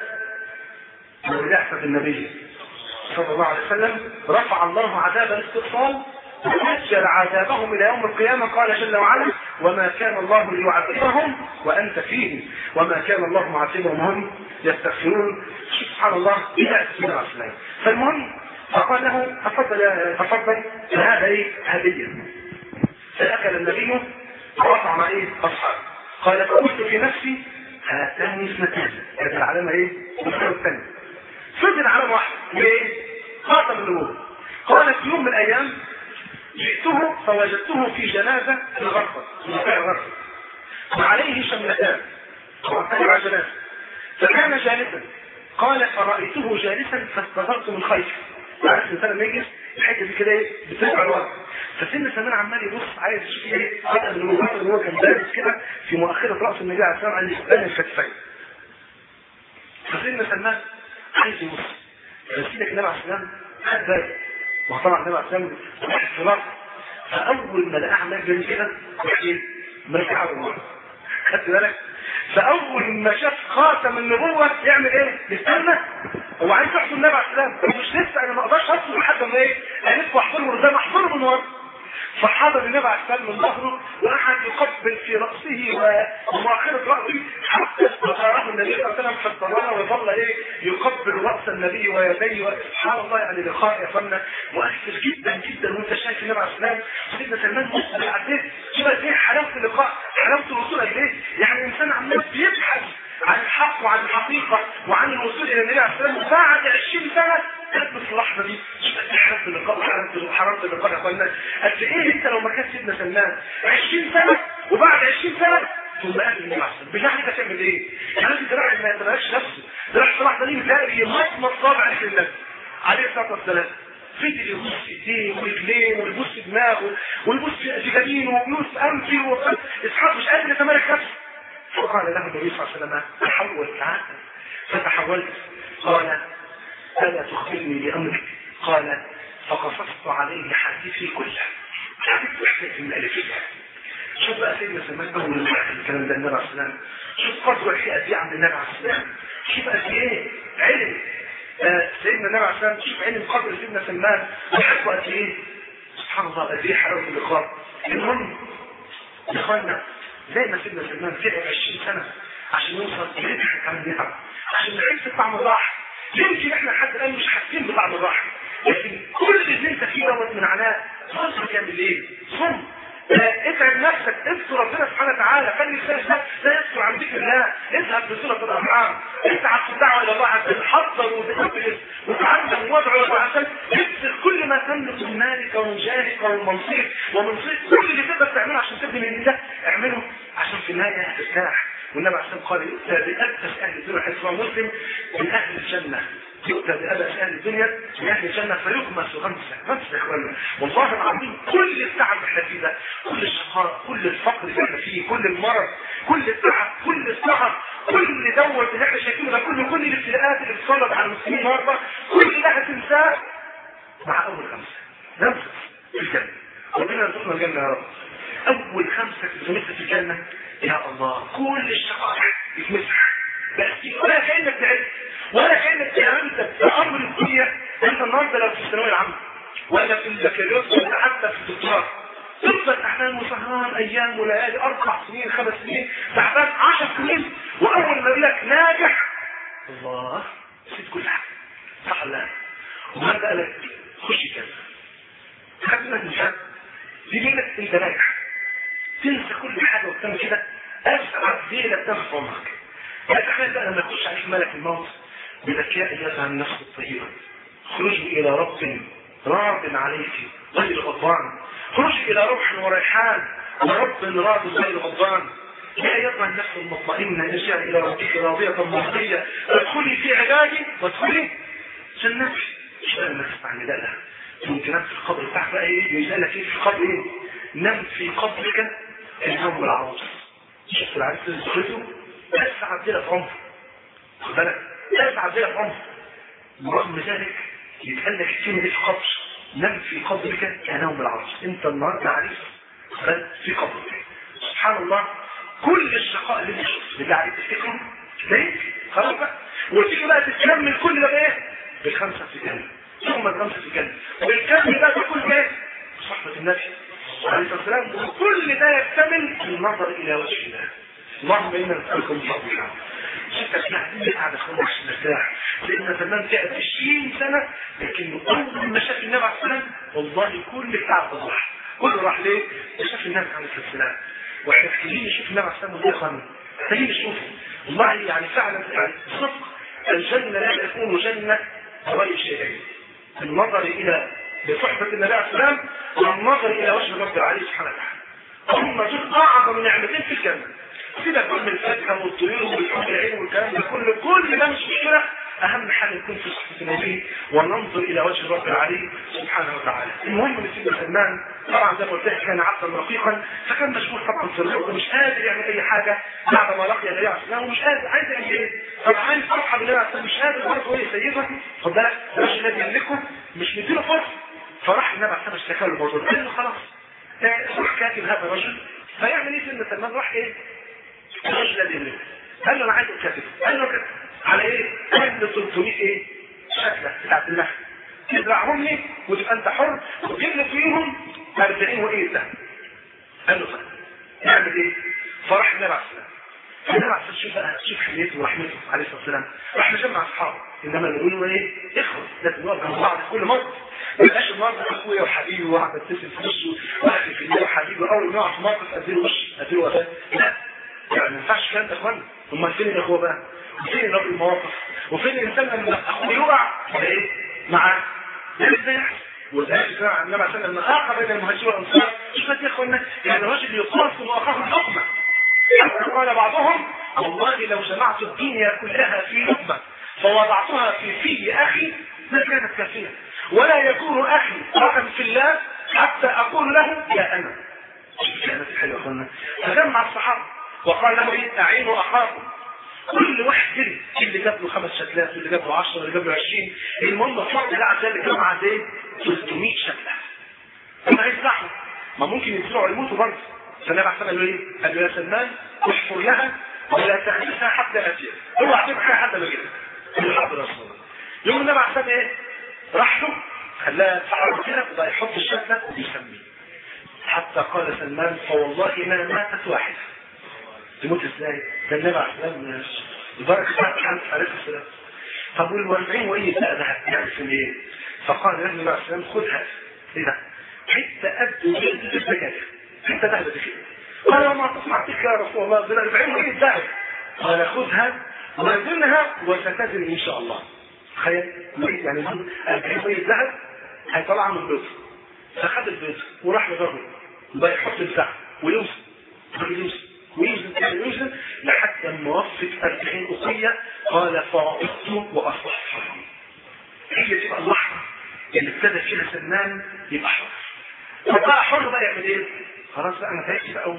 وبدأسة النبي صلى الله عليه وسلم رفع الله عذاب الاستئصال وأجل عذابهم إلى يوم القيامة قال جل وعلا وما كان الله ليعذبهم وأنت فيهم وما كان الله معذبهم هم يستغفرون سبحان الله إلى من الأصلين فالمهم فقال له تفضل تفضل هذا إيه هدية فأكل النبي ورفع مع إيه أصحابه قال فقلت في نفسي هاتان اثنتان كانت العلامة ايه؟ الصورة الثانية فضل علامة واحدة ليه؟ خاتم النبوة قال في يوم من الأيام جئته فوجدته في جنازة في الغرفة في مكان الغرفة وعليه شملتان وعليه عجلات فكان جالسا قال فرأيته جالسا فاستغرت من خيفه عارف الانسان لما يجلس الحته دي كده ايه بترجع لورا فسن سلمان عمال يبص عايز يشوف ايه خاتم النبوة اللي هو كان بارز كده في مؤخرة رأس النبي عليه السلام عند بين الكتفين فسن سلمان عايز يبص بس لك النبي عليه السلام خد باله وطبعا النبي عليه السلام واحد في الارض فاول ما لقاه عمال جري كده راح ايه مرجع له خدت بالك فاول ما شاف خاتم النبوه يعمل ايه؟ يستنى هو عايز يحصل النبي عليه السلام مش لسه انا ما اقدرش اصل لحد ما ايه؟ الف واحضره قدام احضره من ورا فحضر النبي عليه السلام من ظهره وقعد يقبل في راسه ومؤخره راسه حتى استطاعه النبي صلى الله عليه وسلم في الصلاه وظل ايه يقبل راس النبي ويديه سبحان الله يعني لقاء يا فندم مؤثر جدا جدا وانت شايف النبي عليه السلام سيدنا سلمان مسلم قد ايه شوف قد ايه حلاوه اللقاء حلاوه الوصول قد ايه يعني الانسان عمال بيبحث عن الحق وعن الحقيقة وعن الوصول إلى النبي عليه السلام بعد 20 سنة تلبس اللحظة دي شوف قد ايه حرمت اللقاء وحرمت حرمت اللقاء يا اخوانا قد ايه انت لو ما كانش سيدنا سلمان 20 سنة وبعد 20 سنة ثم قال النبي عليه السلام بالله عليك هتعمل ايه؟ يعني انت رايح ما يتبعش نفسه ده رايح في اللحظة دي بتلاقي مطمط صابع في النبي عليه الصلاة والسلام فضل يبص ايديه ورجليه ويبص دماغه ويبص في جبينه ويبص انفه اسحاق مش قادر يتمالك نفسه فقال له النبي صلى الله عليه وسلم تحول تعالى فتحولت قال الا تخبرني بامرك قال فقصصت عليه حديثي كله حديث حكايه من الالفيه شوف بقى سيدنا سلمان اول ما حكى الكلام ده النبي عليه السلام شوف قدر الحقيقه دي عند النبي عليه السلام شوف قد ايه علم آه سيدنا النبي عليه السلام شوف علم قدر سيدنا سلمان وحكوا قد ايه سبحان الله قد ايه حلاوه اللقاء المهم يا اخوانا زي ما سيدنا سلمان تعب 20 سنه عشان يوصل يضحك على النعم عشان نحس بطعم الراحه يمكن احنا لحد الان مش حاسين بطعم الراحه لكن كل اللي انت فيه دوت من عناء صبر كامل ايه؟ صم اتعب نفسك اذكر ربنا سبحانه وتعالى خلي لسانك ده لا يذكر عن ذكر الله اذهب بصلة الارحام اتعب في الدعوه الى الله عشان تحضر وتدرس وتعلم وادعو الله عشان تبذل كل ما تملك من مالك ومن جاهك ومن منصير ومن صير كل اللي تقدر تعمله عشان تبني من ده اعمله عشان في النهايه هترتاح والنبي عليه الصلاه قال يؤتى بأبأس اهل الدنيا حيث مسلم من اهل الجنه يؤتى بأبأس أهل الدنيا من أهل الجنة فيغمس غمسة غمسة يا إخوانا والله العظيم كل التعب اللي احنا فيه ده كل الشقاء كل الفقر اللي احنا فيه كل المرض كل التعب كل السهر كل دوت اللي احنا شايفينه ده كل كل الابتلاءات اللي بتصلب على المسلمين النهارده كل ده هتنساه مع أول خمسة غمسة في الجنة ربنا يرزقنا الجنة يا رب أول خمسة تتمسك في الجنة يا الله كل الشقاء يتمسح بس ولا كأنك تعبت ولا كأنك تعبت في أمر الدنيا أنت النهارده لو في الثانوية العامة ولا في البكالوريوس ولا حتى في الدكتوراه تفضل أحلام وسهران أيام وليالي أربع سنين خمس سنين تعبان عشر سنين وأول ما يقول لك ناجح الله نسيت كل حاجة صح ولا لا؟ وبعد قال لك خش كذا خدنا المثال يجي لك أنت ناجح تنسى كل حاجة وتعمل كده أسعد ليلة بتاخد عمرك تخيل بقى لما يخش عليك ملك الموت بذكاء يدها النفس الطيبة خرجي إلى رب راض عليك غير غضبان خرجي إلى روح وريحان ورب راض غير غضبان يا أيتها النفس المطمئنة ارجعي إلى ربك راضية مرضية ادخلي في علاجي وادخلي جنتي مش بقى لما تسمع النداء ده ممكن في القبر بتاعك بقى ايه يسألك ايه في القبر ايه نم في قبرك الهم العروس شفت العريس اللي دخلته أسعد ليلة في عمره خد بالك أسعد ليلة في عمره ورغم ذلك يتقال لك الكلمة دي في قبر نم في قبرك كنوم العرش أنت النهارده عريس بل في قبرك سبحان الله كل الشقاء اللي انت شفته اللي عليك تفتكره لا يمكن خلاص بقى وتيجي بقى تتكمل كل ده بايه؟ بالخمسة في الجنة ثم الخمسة في الجنة والكمل بقى بكل ايه؟ صحبة النبي عليه الصلاة والسلام وكل ده يكتمل بالنظر إلى وجه الله اللهم إنا نسألكم من فضلك شفتك يعني قاعد اخوان عشان نرتاح لان زمان تعب 20 سنه لكن اول ما شاف النبي عليه السلام والله كل التعب ده راح كله راح ليه؟ شاف النبي عليه السلام واحنا محتاجين نشوف النبي عليه السلام يا اخوان محتاجين نشوفه والله يعني فعلا يعني صدق الجنه لا تكون جنه غير شيئين النظر الى بصحبه النبي عليه السلام والنظر الى وجه رب العالي سبحانه وتعالى هم دول اعظم نعمتين في الجنه سيبك من الفاكهه والطيور والحب العين والكلام ده كله كل ده مش مشكله اهم حاجه يكون في صحبه النبي وننظر الى وجه رب العلي سبحانه وتعالى المهم ان سيدنا سلمان طبعا زي ما قلت لك كان عبدا رقيقا فكان مشغول طبعا في الرزق ومش قادر يعمل اي حاجه بعد ما لقي النبي عليه السلام ومش قادر عايز يعمل ايه؟ طبعا عايز فرحه بالنبي عليه السلام مش قادر برضه ايه سيدنا خد بالك مش الذي يملكه مش مديله فرصه فراح النبي عليه السلام اشتكى له الموضوع قال له خلاص روح كاتب هذا الرجل فيعمل ايه سيدنا سلمان راح ايه؟ الرجل الذي يملكه قال له انا عايز كاتب قال له كاتب على ايه؟ قال له 300 ايه؟ شكله بتاعت النخل تزرعهم لي وتبقى انت حر وتجيب لي فيهم 40 وايه ده؟ قال له طيب يعمل ايه؟ فراح النبي عليه السلام النبي عليه السلام شوف بقى شوف حميته ورحمته عليه الصلاه والسلام راح مجمع اصحابه انما اللي يقولوا ايه؟ اخوه لازم نقف جنب بعض في كل موقف ما يبقاش النهارده اخويا وحبيبي وقعد اتسم في وشه واخي في الله وحبيبي اول ما يقع في موقف اديله وش اديله وفاه لا يعني ما ينفعش الكلام ده يا اخوانا امال فين الاخوه بقى؟ وفين رب المواقف؟ وفين الانسان لما اخوه يقع ايه؟ معاه ده ازاي يحصل؟ ولذلك كان النبي عليه الصلاه والسلام اخى بين المهاجرين والانصار شوف يا اخوانا يعني رجل يقاسم واخاه حكمه حتى قال بعضهم والله لو جمعت الدنيا كلها في لقمه فوضعتها في في اخي ما كانت كافيه ولا يكون اخي اخا في الله حتى اقول له يا انا كانت حلوه يا اخوانا فجمع الصحابه وقال له ايه اعينوا اخاكم كل واحد كده اللي جاب له خمس شكلات واللي جاب له 10 واللي جاب له 20 المهم بفضل الله عز وجل جمع قد ايه 300 شكله هم هيسرحوا ما ممكن يطلعوا يموتوا برضه فالنبي عليه الصلاه والسلام قال له ايه؟ قال له يا سلمان احفر لها ولا تحدثها حتى اتيها هو اعتبر حاجه حتى ما جيت قال له حاضر يا رسول الله يوم النبي عليه الصلاه ايه؟ راح له خلاها تحرك كده وبقى يحط الشكله ويسميه حتى قال سلمان فوالله ما ماتت واحده تموت ازاي؟ ده النبي عليه الصلاه والسلام البركه بتاعت محمد عليه السلام طب والوالدين وايه لا ده هتعمل ايه؟ فقال له النبي عليه السلام خذها ايه ده؟ حتى ابدو بالزكاه حتى ذهب بخير قال وما تصنع بك يا رسول الله ده 40 وايه الذهب؟ قال خذها وزنها وستزن ان شاء الله تخيل يعني 40 وايه الذهب هيطلع من البيض فخد البيض وراح للرجل بقى يحط الذهب ويوزن ويوزن ويوزن ويوزن لحد ما وفت 40 أخية قال فرقت وأصبحت حرام هي تبقى اللحظة اللي ابتدى فيها سلمان يبقى حر فبقى حر بقى يعمل ايه؟ خلاص بقى انا تعبت بقى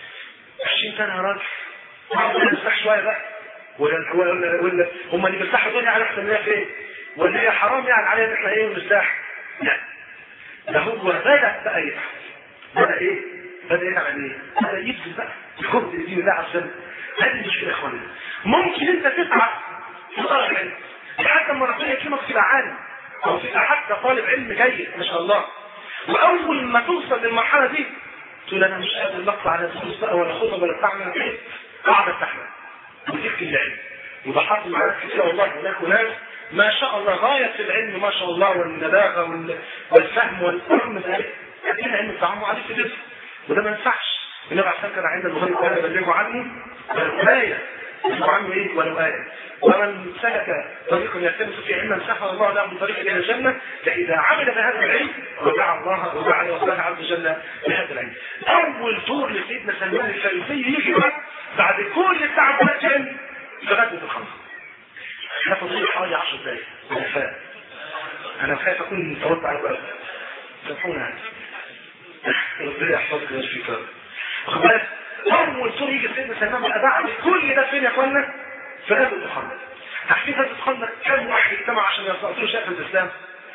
20 سنة يا راجل ما نفتح شوية بقى ولا ولا ولا هم اللي بيفتحوا الدنيا على احسن منها فين؟ ولا هي حرام يعني علينا ان احنا ايه ونرتاح؟ لا ده هو بدأ بقى يفهم بدأ ايه؟ بدأ يعمل ايه؟ بدأ يبذل بقى الخبز لدين الله عز وجل هذه المشكلة يا اخوانا ممكن انت تسعى في طلب العلم لحد ما ربنا يكرمك تبقى عالم او تبقى حتى طالب علم جيد ما شاء الله واول ما توصل للمرحله دي تقول انا مش قادر اطلع على دروس بقى ولا خطب ولا بتاع من الحين قاعده تحمل وتكتب العلم وده حصل معاك كتير والله هناك ناس ما شاء الله غاية في العلم ما شاء الله والنباغة وال- والفهم والفهم ذلك لكن العلم بتاعهم عليه في جسم وده ما ينفعش النبي عليه الصلاة كان عند البخاري قال بلغوا عني ولو آية بلغوا عنه ايه ولو آية ومن سلك طريقا يلتمس في علما سهل الله له من طريق الى الجنة فإذا عمل بهذا العلم ودعا الله ودعا الله عز وجل بهذا العلم أول دور لسيدنا سلمان الفارسي يجي بقى بعد كل التعب ده كان في غزوة الخمسة احنا فاضلين حوالي 10 دقايق انا خايف انا خايف اكون طولت على الوقت سامحونا ربنا يحفظك ويشفيك واخد بالك اول دور يجي سيدنا سلمان بقى بعد كل ده فين يا اخوانا في غزوة الخندق تحديد غزوة الخندق كم واحد اجتمع عشان يستأصلوا شاف الاسلام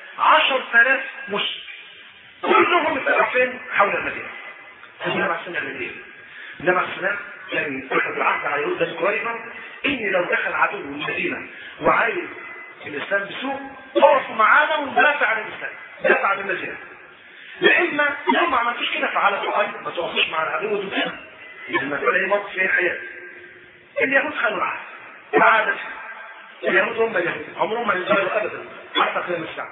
10000 مشرك كلهم اتقوا فين حول المدينة النبي عليه السلام يعمل ايه؟ النبي عليه السلام كان اخذ العهد على يهود بني قريظه ان لو دخل عدو المدينه وعايز الاسلام بسوء اقفوا معانا وندافع عن الاسلام ندافع عن المدينه يا اما لو ما عملتوش كده فعلى الحقائق ما تقفوش مع العدو وتدافع المسألة هي موقف في حياة اليهود خانوا العهد عادة اليهود هم اليهود عمرهم ما يتغيروا ابدا حتى قيام الساعه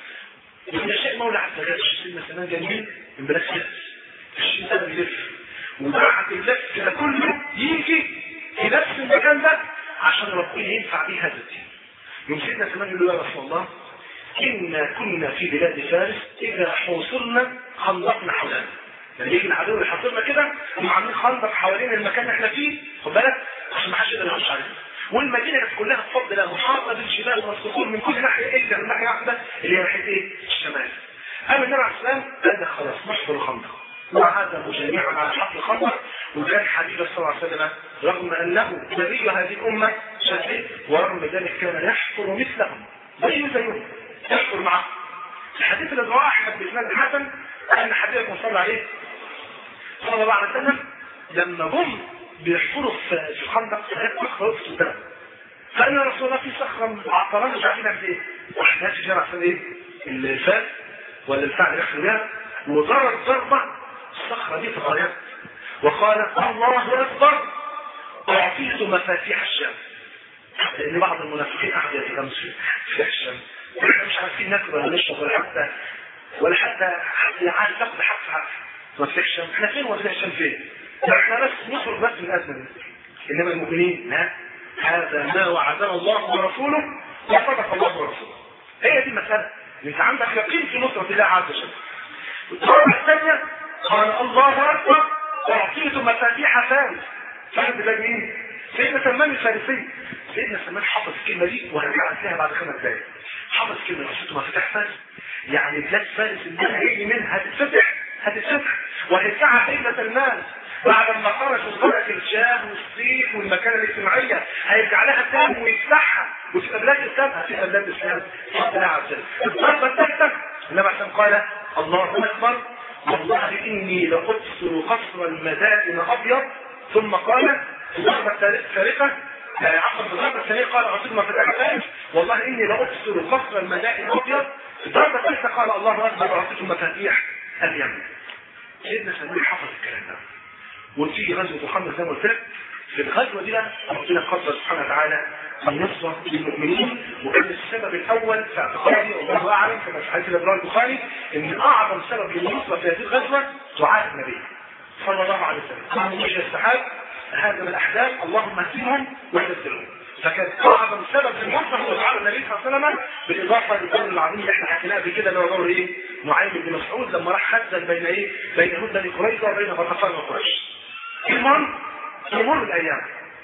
وده شيء مولى عز وجل سيدنا سلمان جميل من بلاش كده 20 سنه بيلف وبعد اللف ده كله يجي في نفس المكان ده عشان ربنا ينفع بيه هذا الدين يوم سيدنا سلمان يقول له يا رسول الله إنا كنا في بلاد فارس إذا حوصرنا خندقنا حولنا لما يجي العدو يحاصرنا كده هم عاملين خندق حوالين المكان اللي احنا فيه خد بالك عشان ما حدش يقدر يخش علينا والمدينه كانت كلها بفضل الله محاطه بالجبال والصخور من كل ناحيه الا من ناحيه واحده اللي هي ناحيه ايه؟ الشمال. قام النبي عليه السلام قال ده خلاص نحفر الخندق. وعادوا جميعا على حفر الخندق وكان حبيب صلى الله عليه وسلم رغم انه نبي هذه الامه شديد ورغم ذلك كان يحفر مثلهم زيه زيهم يحفر معهم. الحديث الذي رواه احمد باسناد الحسن ان حبيبكم صلى عليه صلى الله عليه وسلم لما هم بيحفروا في في الخندق صخره في الدم فان رسول الله في صخره معطلان مش عارفين نعمل ايه واحنا في جرى عشان ايه الفاس ولا الفعل اللي يحصل بيها وضرب ضربه الصخره دي تغيرت وقال الله اكبر اعطيت مفاتيح الشام لان بعض المنافقين قعدوا يتغمسوا في مفاتيح الشام احنا مش عارفين ناكل ولا نشرب ولا حتى ولا حتى حتى عارف تاخد حق حق مفاتيح الشام احنا فين مفاتيح الشام فين؟ احنا بس نخرج بس من الازمه دي انما المؤمنين لا هذا ما وعدنا الله ورسوله وصدق الله ورسوله هي دي المساله انت عندك يقين في نصره الله عز وجل الطريقه الثانيه قال الله اكبر اعطيت مفاتيح فارس فارس ده مين؟ سيدنا سلمان الفارسي سيدنا سلمان حفظ الكلمه دي وهرجع فيها بعد خمس دقايق حفظ كلمه قصته مفاتيح فارس يعني بلاد فارس اللي هيجي منها هتتفتح هتتفتح وهيرجعها سيدنا سلمان بعد ما خرج وصدق الشاه والصيف والمكانه الاجتماعيه هيرجع لها تاني ويفتحها وتبقى بلاد الاسلام هتبقى بلاد الاسلام بفضل الله عز وجل الضربه الثالثه النبي عليه قال الله اكبر والله اني لاقصر قصر المدائن ابيض ثم قال الضربه الثالثه عفوا الضربه الثانيه قال عصير في الاحلام والله اني لاقصر قصر المدائن ابيض الضربه الثالثه قال الله اكبر واعطيك مفاتيح اليمن سيدنا سلمان حفظ الكلام ده وتيجي غزوه محمد زي ما قلت لك في الغزوه دي بقى ربنا قدر سبحانه وتعالى النصرة للمؤمنين وكان السبب الأول في اعتقادي والله أعلم كما في حديث الإبراهيم البخاري إن أعظم سبب للنصرة في هذه الغزوة دعاء النبي صلى الله عليه وسلم كان مشي السحاب هذا من الأحداث اللهم اهدهم واهدهم فكان أعظم سبب للنصرة هو دعاء النبي صلى الله عليه وسلم بالإضافة للدور العظيم اللي احنا حكيناه قبل كده اللي هو دور إيه؟ نعيم بن مسعود لما راح خزن بين إيه؟ بين يهود بني قريظة وبين غطفان وقريش. المهم تمر الأيام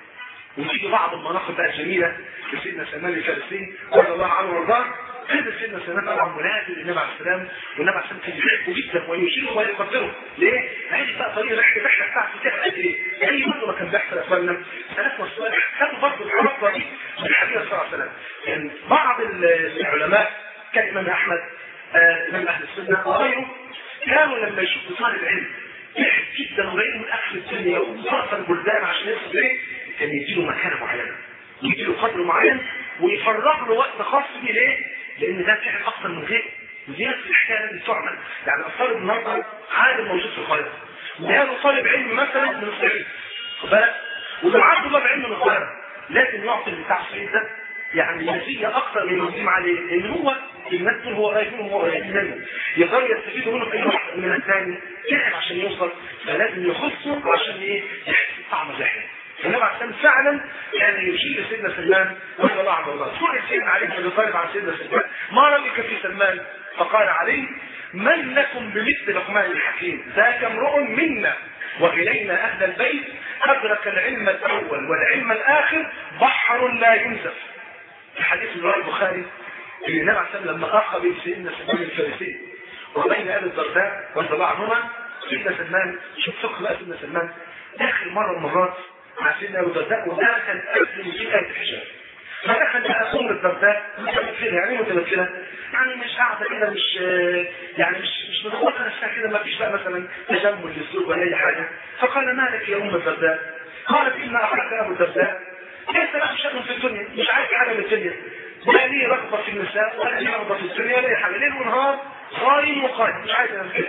وتيجي بعض المناقب بقى الجميله لسيدنا سلمان الفارسي رضي الله عنه وارضاه كان سيدنا سلمان طبعا ملازم للنبي عليه السلام والنبي عليه السلام كان يحبه جدا ويشيره ويقدره ليه؟ عايز بقى طريقه ريحه الرحله بتاعته تبقى قد ايه؟ زي برضه ما كان بيحصل يا اخوانا سلفنا السؤال خدوا برضه الحركه دي من الحبيب صلى الله عليه وسلم يعني بعض العلماء كالامام احمد آه امام اهل السنه وغيره كانوا لما يشوفوا طالب علم يحب جدا وغيره من اخر الدنيا ومسافر البلدان عشان يوصل ايه؟ كان يديله مكانه معينه يديله قدر معين ويفرغ له وقت خاص بيه ليه؟ لان ده فعل اكثر من غيره ودي نفس الحكايه اللي تعمل يعني الطالب النهارده عالم موجود في القاهره وجاله طالب علم مثلا من الصعيد خد بالك ومعاه طلاب علم من القاهره لازم يعطي بتاع الصعيد ده يعني مزيه اكثر من المسلم عليه لان هو الناس دول هو قريب منهم هو قريب منه يقدروا يستفيدوا منه في اي واحد من الثاني تعب عشان يوصل فلازم يخصه عشان ايه يحس بطعم الرحله النبي عليه السلام فعلا كان يشير سيدنا سلمان رضي الله عنه وارضاه سئل سيدنا علي بن ابي طالب عن سيدنا سلمان ما رايك في سلمان فقال علي من لكم بمثل لقمان الحكيم ذاك امرؤ منا والينا اهل البيت ادرك العلم الاول والعلم الاخر بحر لا ينزف في حديث رواه البخاري ان النبي عليه السلام لما اخى بين سيدنا سلمان الفارسي وبين ابي الدرداء رضي الله عنهما سيدنا سلمان شوف فقه بقى سيدنا سلمان داخل مره من المرات مع سيدنا ابو الدرداء وده كان قبل يجيب ايه الحجاب فدخل بقى ام الدرداء متمثله يعني متمثله يعني مش قاعده كده مش يعني مش مش مضغوطه نفسها كده ما فيش بقى مثلا تجمل للسوق ولا اي حاجه فقال ما لك يا ام الدرداء قالت ان اخاك ابو الدرداء ليس له شأن في الدنيا مش عايز حاجه من الدنيا لا ليه رغبه في النساء ولا ليه رغبه في الدنيا ولا اي حاجه ليل ونهار صايم وقائم مش عايز كده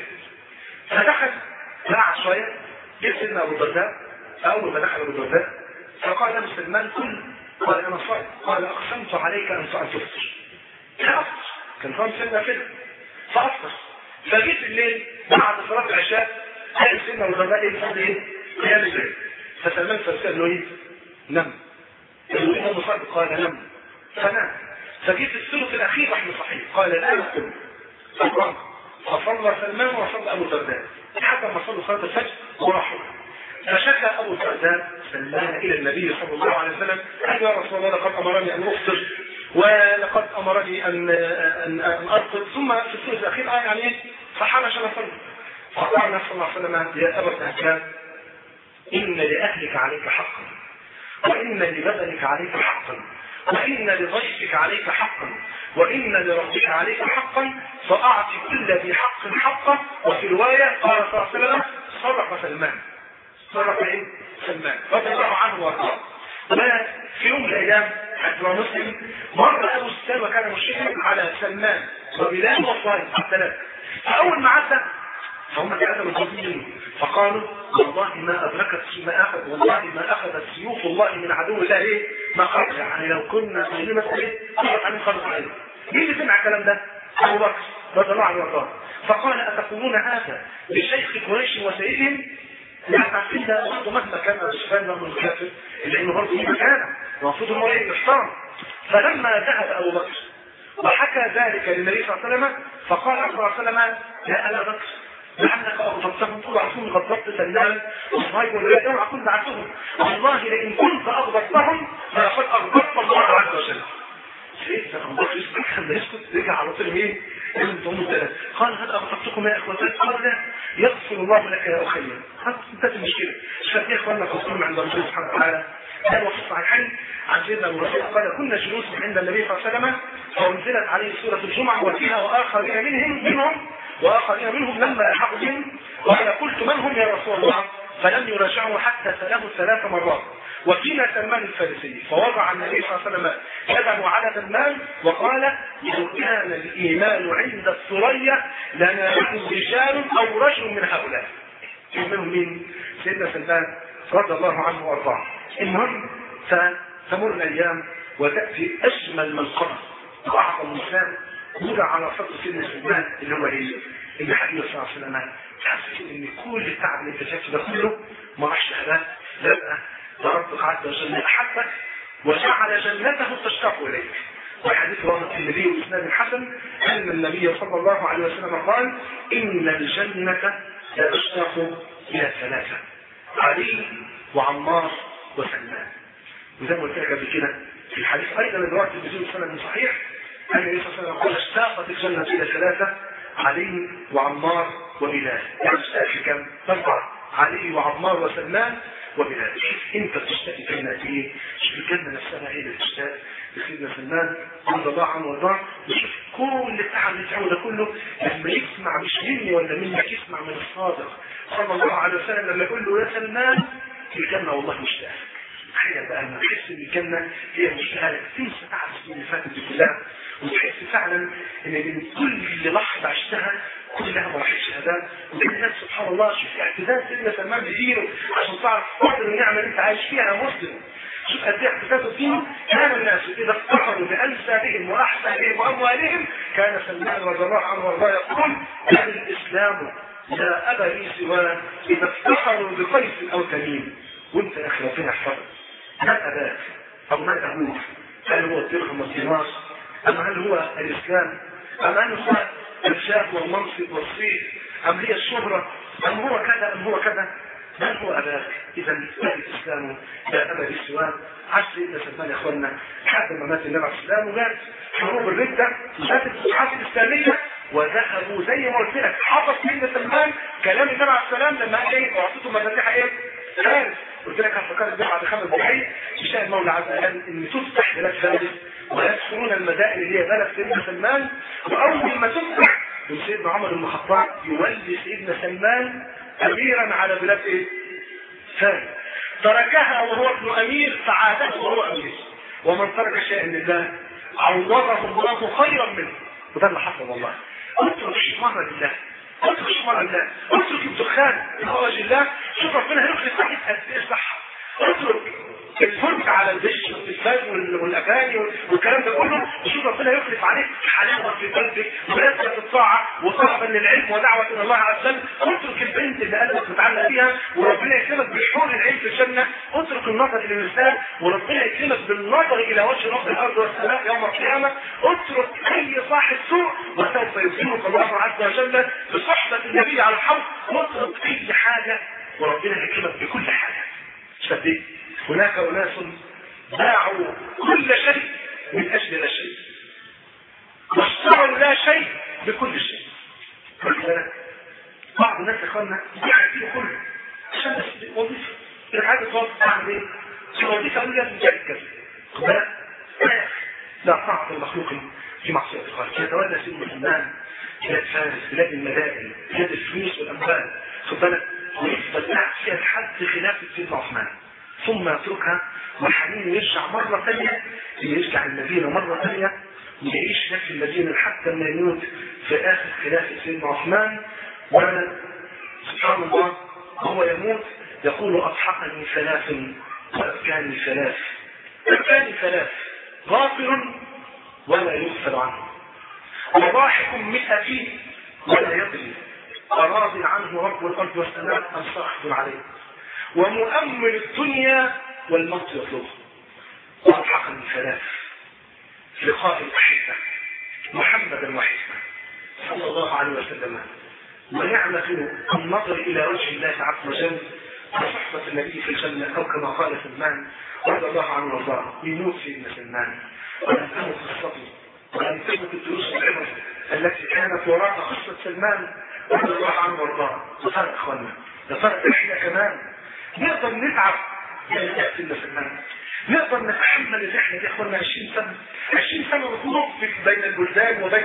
فدخل قعد شويه جه سيدنا ابو الدرداء اول ما دخل ابو الدرداء فقال له سلمان كل قال انا صائم قال اقسمت عليك ان تفطر لا افطر كان صام سيدنا كده فافطر فجيت الليل بعد صلاه العشاء قال سيدنا ابو الدرداء ايه يصلي ايه؟ قيام الليل فسلمان فسال له ايه؟ نم الإمام صادق قال نم فنام فجيت الثلث الأخير رحمه صحيح قال لا نقم فقام فصلى سلمان وصلى أبو الدرداء حتى ما صلوا صلاة الفجر وراحوا فشكى أبو الدرداء سلمان إلى النبي صلى الله عليه وسلم قال يا رسول الله لقد أمرني أن أفطر ولقد أمرني أن أن أن أرقد ثم في الثلث الأخير آه يعني إيه فحال عشان أصلي فقال النبي صلى الله عليه وسلم يا أبا الدرداء إن لأهلك عليك حقا وإن لبدنك عليك حقا وإن لضيفك عليك حقا وإن لربك عليك حقا فأعط كل ذي حق حقه وفي رواية قال صلى الله عليه وسلم صدق سلمان صدق إيه؟ سلمان رضي الله عنه وارضاه وفي يوم من الأيام حتى مسلم مر أبو السلام وكان مشركا على سلمان وبلال وصائب الثلاثة فأول ما عدى فهم ثلاثة من فقالوا والله ما أدركت ما أخذ والله ما أخذت سيوف الله من عدو الله إيه؟ ما خرج يعني لو كنا في مسألة أخذت عن خرج عليه مين اللي سمع الكلام ده؟ أبو بكر رضي الله عنه وارضاه فقال أتقولون هذا لشيخ قريش وسيدهم؟ يعني عارفين ده برضه مهما كان ابو سفيان رغم الكافر الا انه برضه ليه مكانه المفروض انه ايه يحترم فلما ذهب ابو بكر وحكى ذلك للنبي صلى الله عليه وسلم فقال صلى الله عليه وسلم يا ابا بكر لعلك اغضبتهم تقول عارفين غضبت سلام وصهيب ولا اوعى كنت عارفهم والله لئن كنت اغضبتهم فلقد اغضبت الله عز وجل سيدنا ابو بكر يسكت خلى يسكت رجع على طول مين؟ قال هل اغضبتكم يا اخوتي؟ قال لا يغفر الله لك يا اخي خلاص انتهت المشكله مش فاكر يا اخوانا خصوصا عند الله سبحانه وتعالى كان وفي الصحيحين عن سيدنا ابو بكر قال كنا جلوسا عند النبي صلى الله عليه وسلم فانزلت عليه سوره الجمعه وفيها واخرين منهم منهم واخرين منهم لما الحقوا بهم قال قلت من هم يا رسول الله فلم يراجعوا حتى ساله ثلاث مرات وفينا سلمان الفارسي فوضع النبي صلى الله عليه وسلم يده على سلمان وقال لو كان الايمان عند الثريا لناله رجال او رجل من هؤلاء منهم مين؟ سيدنا سلمان رضي الله عنه وارضاه المهم فتمر الايام وتاتي اجمل من قبل واعظم مثال وضع على صدر سيدنا سلمان اللي هو ايه؟ اللي حبيبه صلى الله عليه وسلم تحس ان كل التعب اللي انت شايفه ده كله ما راحش هباء لا ده ربك عز وجل احبك وجعل جنته تشتاق اليك وحديث رواه النبي واسناد الحسن ان النبي صلى الله عليه وسلم قال ان الجنه لا تشتاق الى ثلاثه علي وعمار وسلمان وزي ما قلت لك قبل كده في الحديث ايضا اللي رواه الترمذي بسند صحيح ان النبي صلى الله عليه وسلم قال اشتاقت الجنه الى ثلاثه علي وعمار وبلال يعني اشتاق كم؟ اربعه علي وعمار وسلمان وبلال انت بتشتاق كلمة ايه شوف الكلمة نفسها هي اللي بتشتاق لسيدنا سلمان رضي الله عنه وارضاه وشوف كل التعب اللي تعمله ده كله لما يسمع مش مني ولا منك يسمع من الصادق صلى الله عليه وسلم لما يقول له يا سلمان الجنة والله مشتاق تخيل بقى لما تحس ان الجنة هي مشتاقة تنسى تعب السنين اللي فاتت دي كلها وتحس فعلا ان من كل لحظة عشتها كلها مراحل شهادات والناس سبحان الله شوف اعتداد سيدنا سلمان بدينه عشان تعرف قدر النعمه اللي انت عايش فيها يا مسلم شوف قد ايه اعتداده بدينه كان الناس اذا افتخروا بانسابهم واحسابهم واموالهم كان سلمان رضي الله عنه وارضاه يقول هذا الاسلام لا ابا لي سواه اذا افتخروا بقيس او تميم وانت يا اخي ربنا يحفظك ما اباك او ما ابوك هل هو الدرهم والدينار ام هل هو الاسلام ام هل هو الشاف والمنصب والصيت أم هي الشهرة أم هو كذا أم هو كذا من هو أباك إذا الإسلام لا أبا للسواه عاش سيدنا سلمان يا إخواننا حتى ما مات النبي عليه السلام وجات حروب الردة وجات الفتوحات الإسلامية وذهبوا زي ما قلت لك حفظ سيدنا سلمان كلام النبي عليه السلام لما قال ايه واعطيته مفاتيح ايه؟ فارس قلت لك هفكرك بيه بعد خمس دقايق يشاء المولى عز وجل ان تفتح بلاد فارس ويدخلون المدائن اللي هي بلد سيدنا سلمان واول ما تفتح سيدنا عمر بن الخطاب يولي سيدنا سلمان اميرا على بلاد ايه؟ فارس تركها وهو ابن امير فعادته وهو امير ومن ترك شيئا لله عوضه الله خيرا منه وده اللي حصل والله اترك شمار لله اترك شمار لله اترك الدخان لخرج الله شوف ربنا هيخلق عليك قد ايه صح اترك الفرج على الدش والتلفاز والاغاني والكلام ده كله وشوف ربنا يخلف عليك حلاوه في قلبك ولذه الطاعه وطلبا للعلم ودعوه الى الله عز وجل اترك البنت اللي قلبك متعلق بيها وربنا يكرمك بحور العلم في الجنه اترك النظر الى الانسان وربنا يكرمك بالنظر الى وجه رب الارض والسماء يوم القيامه اترك اي صاحب سوء وسوف يكرمك الله عز وجل بصحبه النبي على الحوض واترك اي حاجه وربنا يكرمك بكل حاجه شديد هناك أناس باعوا كل شيء من أجل لا شيء واشتروا لا شيء بكل شيء بعض الناس يا اخوانا يبيع فيه كله عشان بس وظيفه الحاجه توظف تعمل ايه؟ الوظيفه دي لازم تعمل كذا خد بالك لا طاعه المخلوق في معصيه الخالق يتولى سيد الفنان بلاد فارس بلاد المدائن بلاد الفلوس والاموال خد بالك ويفضل قاعد فيها لحد خلافه سيدنا عثمان ثم يتركها وحنين يرجع مرة ثانية يرجع المدينة مرة ثانية ويعيش في المدينة حتى ما يموت في آخر خلافة سيدنا عثمان وسبحان الله هو يموت يقول أضحكني ثلاث وأبكاني ثلاث أبكاني ثلاث غافل ولا يغفل عنه وضاحك مئتي ولا يدري أراض عنه رب الأرض والسماء أم ساخط عليه ومؤمل الدنيا والموت يطلبه وأضحك من ثلاث لقاء الأحبة محمدا وحسنا صلى الله عليه وسلم ونعمة النظر إلى وجه الله عز وجل وصحبة النبي في الجنة أو كما قال سلمان رضي الله عنه وارضاه يموت سيدنا سلمان ولم تمت قصته ولم تمت الدروس العبر التي كانت وراء قصة سلمان رضي الله عنه وارضاه وفرق اخوانا ده فرق احنا كمان نقدر نتعب يعني يأتي سيدنا سلمان نقدر نتحمل اللي احنا دي اخوانا 20 سنة 20 سنة نطلق بين البلدان وبين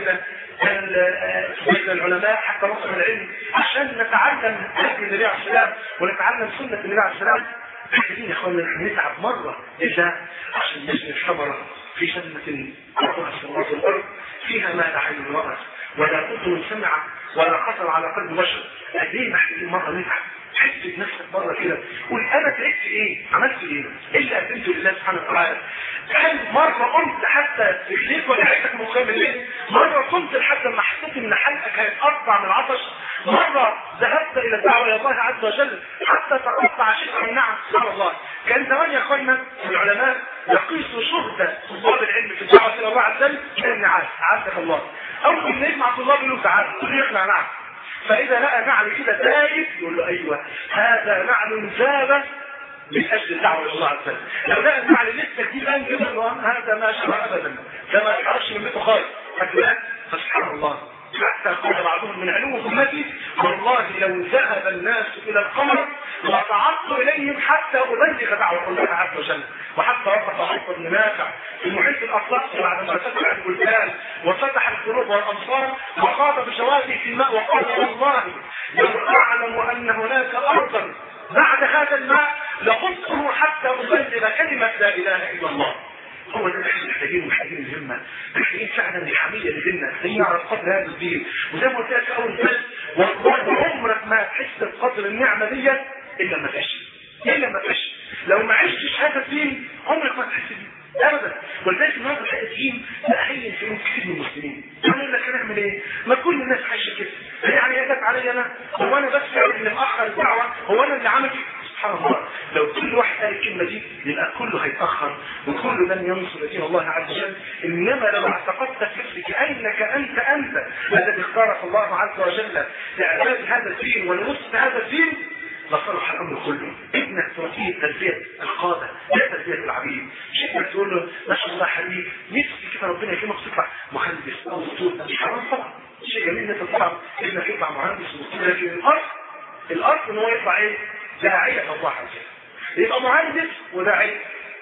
بين العلماء حتى نصل العلم عشان نتعلم هدي النبي عليه السلام ونتعلم سنة النبي عليه السلام محتاجين يا اخوانا نتعب مرة لله عشان نجني الثمرة في جنة أرضها السماوات والأرض فيها ما لا عين رأت ولا أذن سمع ولا خطر على قلب بشر قد ايه محتاجين مرة نتعب حس بنفسك مرة كده قول انا تعبت ايه عملت ايه ايه اللي قدمته لله سبحانه وتعالى هل مرة قمت حتى رجليك وجعتك من قيام الليل مرة قمت لحد ما حسيت ان حلقك هيتقطع من العطش مرة ذهبت الى الدعوة الى الله عز وجل حتى تقطع شيء من نعم سبحان الله كان زمان يا اخوانا العلماء يقيسوا شهدة طلاب العلم في الدعوة الى الله عز وجل من النعاس عزك الله اول ما يجمع طلاب له تعالى كل يقنع نعم فإذا لقى نعل كده دايب يقول له أيوة هذا نعل زاب من أجل الدعوة إلى الله عز وجل لو لقى النعل لسه جديد الآن يقول له هذا ما شرع أبدا ده ما يعرفش من بيته خالص فكذا فسبحان الله حتى قال بعضهم من علوم أمتي والله لو ذهب الناس إلى القمر لصعدت إليهم حتى أبلغ دعوة الله عز وجل وحتى وقف عمر بن نافع في محيط الأطلس بعد ما فتح البلدان وفتح القلوب والأنصار وخاض بشواذه في الماء وقال والله لو أعلم أن هناك أرضا بعد هذا الماء لقدته حتى أبلغ كلمة لا إله إلا الله هو ده اللي احنا محتاجين محتاجين الهمه محتاجين فعلا الحميه اللي بينا محتاجين نعرف قدر هذا الدين وزي ما قلت لك اول بس والله عمرك ما هتحس بقدر النعمه دي الا ما تعيش الا ما تعيش لو ما عشتش هذا الدين عمرك ما هتحس بيه ابدا ولذلك النهارده تلاقي الدين تأهيل في كثير من المسلمين يقول لك هنعمل ايه؟ ما كل الناس عايشه كده يعني هي جت عليا انا هو انا بس اللي مأخر الدعوه هو انا اللي عمل سبحان الله لو كل واحد قال الكلمه دي يبقى كله هيتاخر وكله لن ينصر دين الله عز وجل انما لو اعتقدت في نفسك انك انت انت الذي اختارك الله عز وجل لاعداد هذا الدين ونصف هذا الدين لصلح الامر كله ابنك تربيه تربيه القاده لا تربيه العبيد مش ابنك تقول له ما شاء الله حبيبي نفسي كده ربنا يكرمك تطلع مهندس او دكتور مش حرام طبعا شيء جميل انك تطلع ابنك يطلع مهندس ودكتور لكن الارض الارض ان هو يطلع ايه؟ داعية الله عز وجل يبقى مهندس وداعية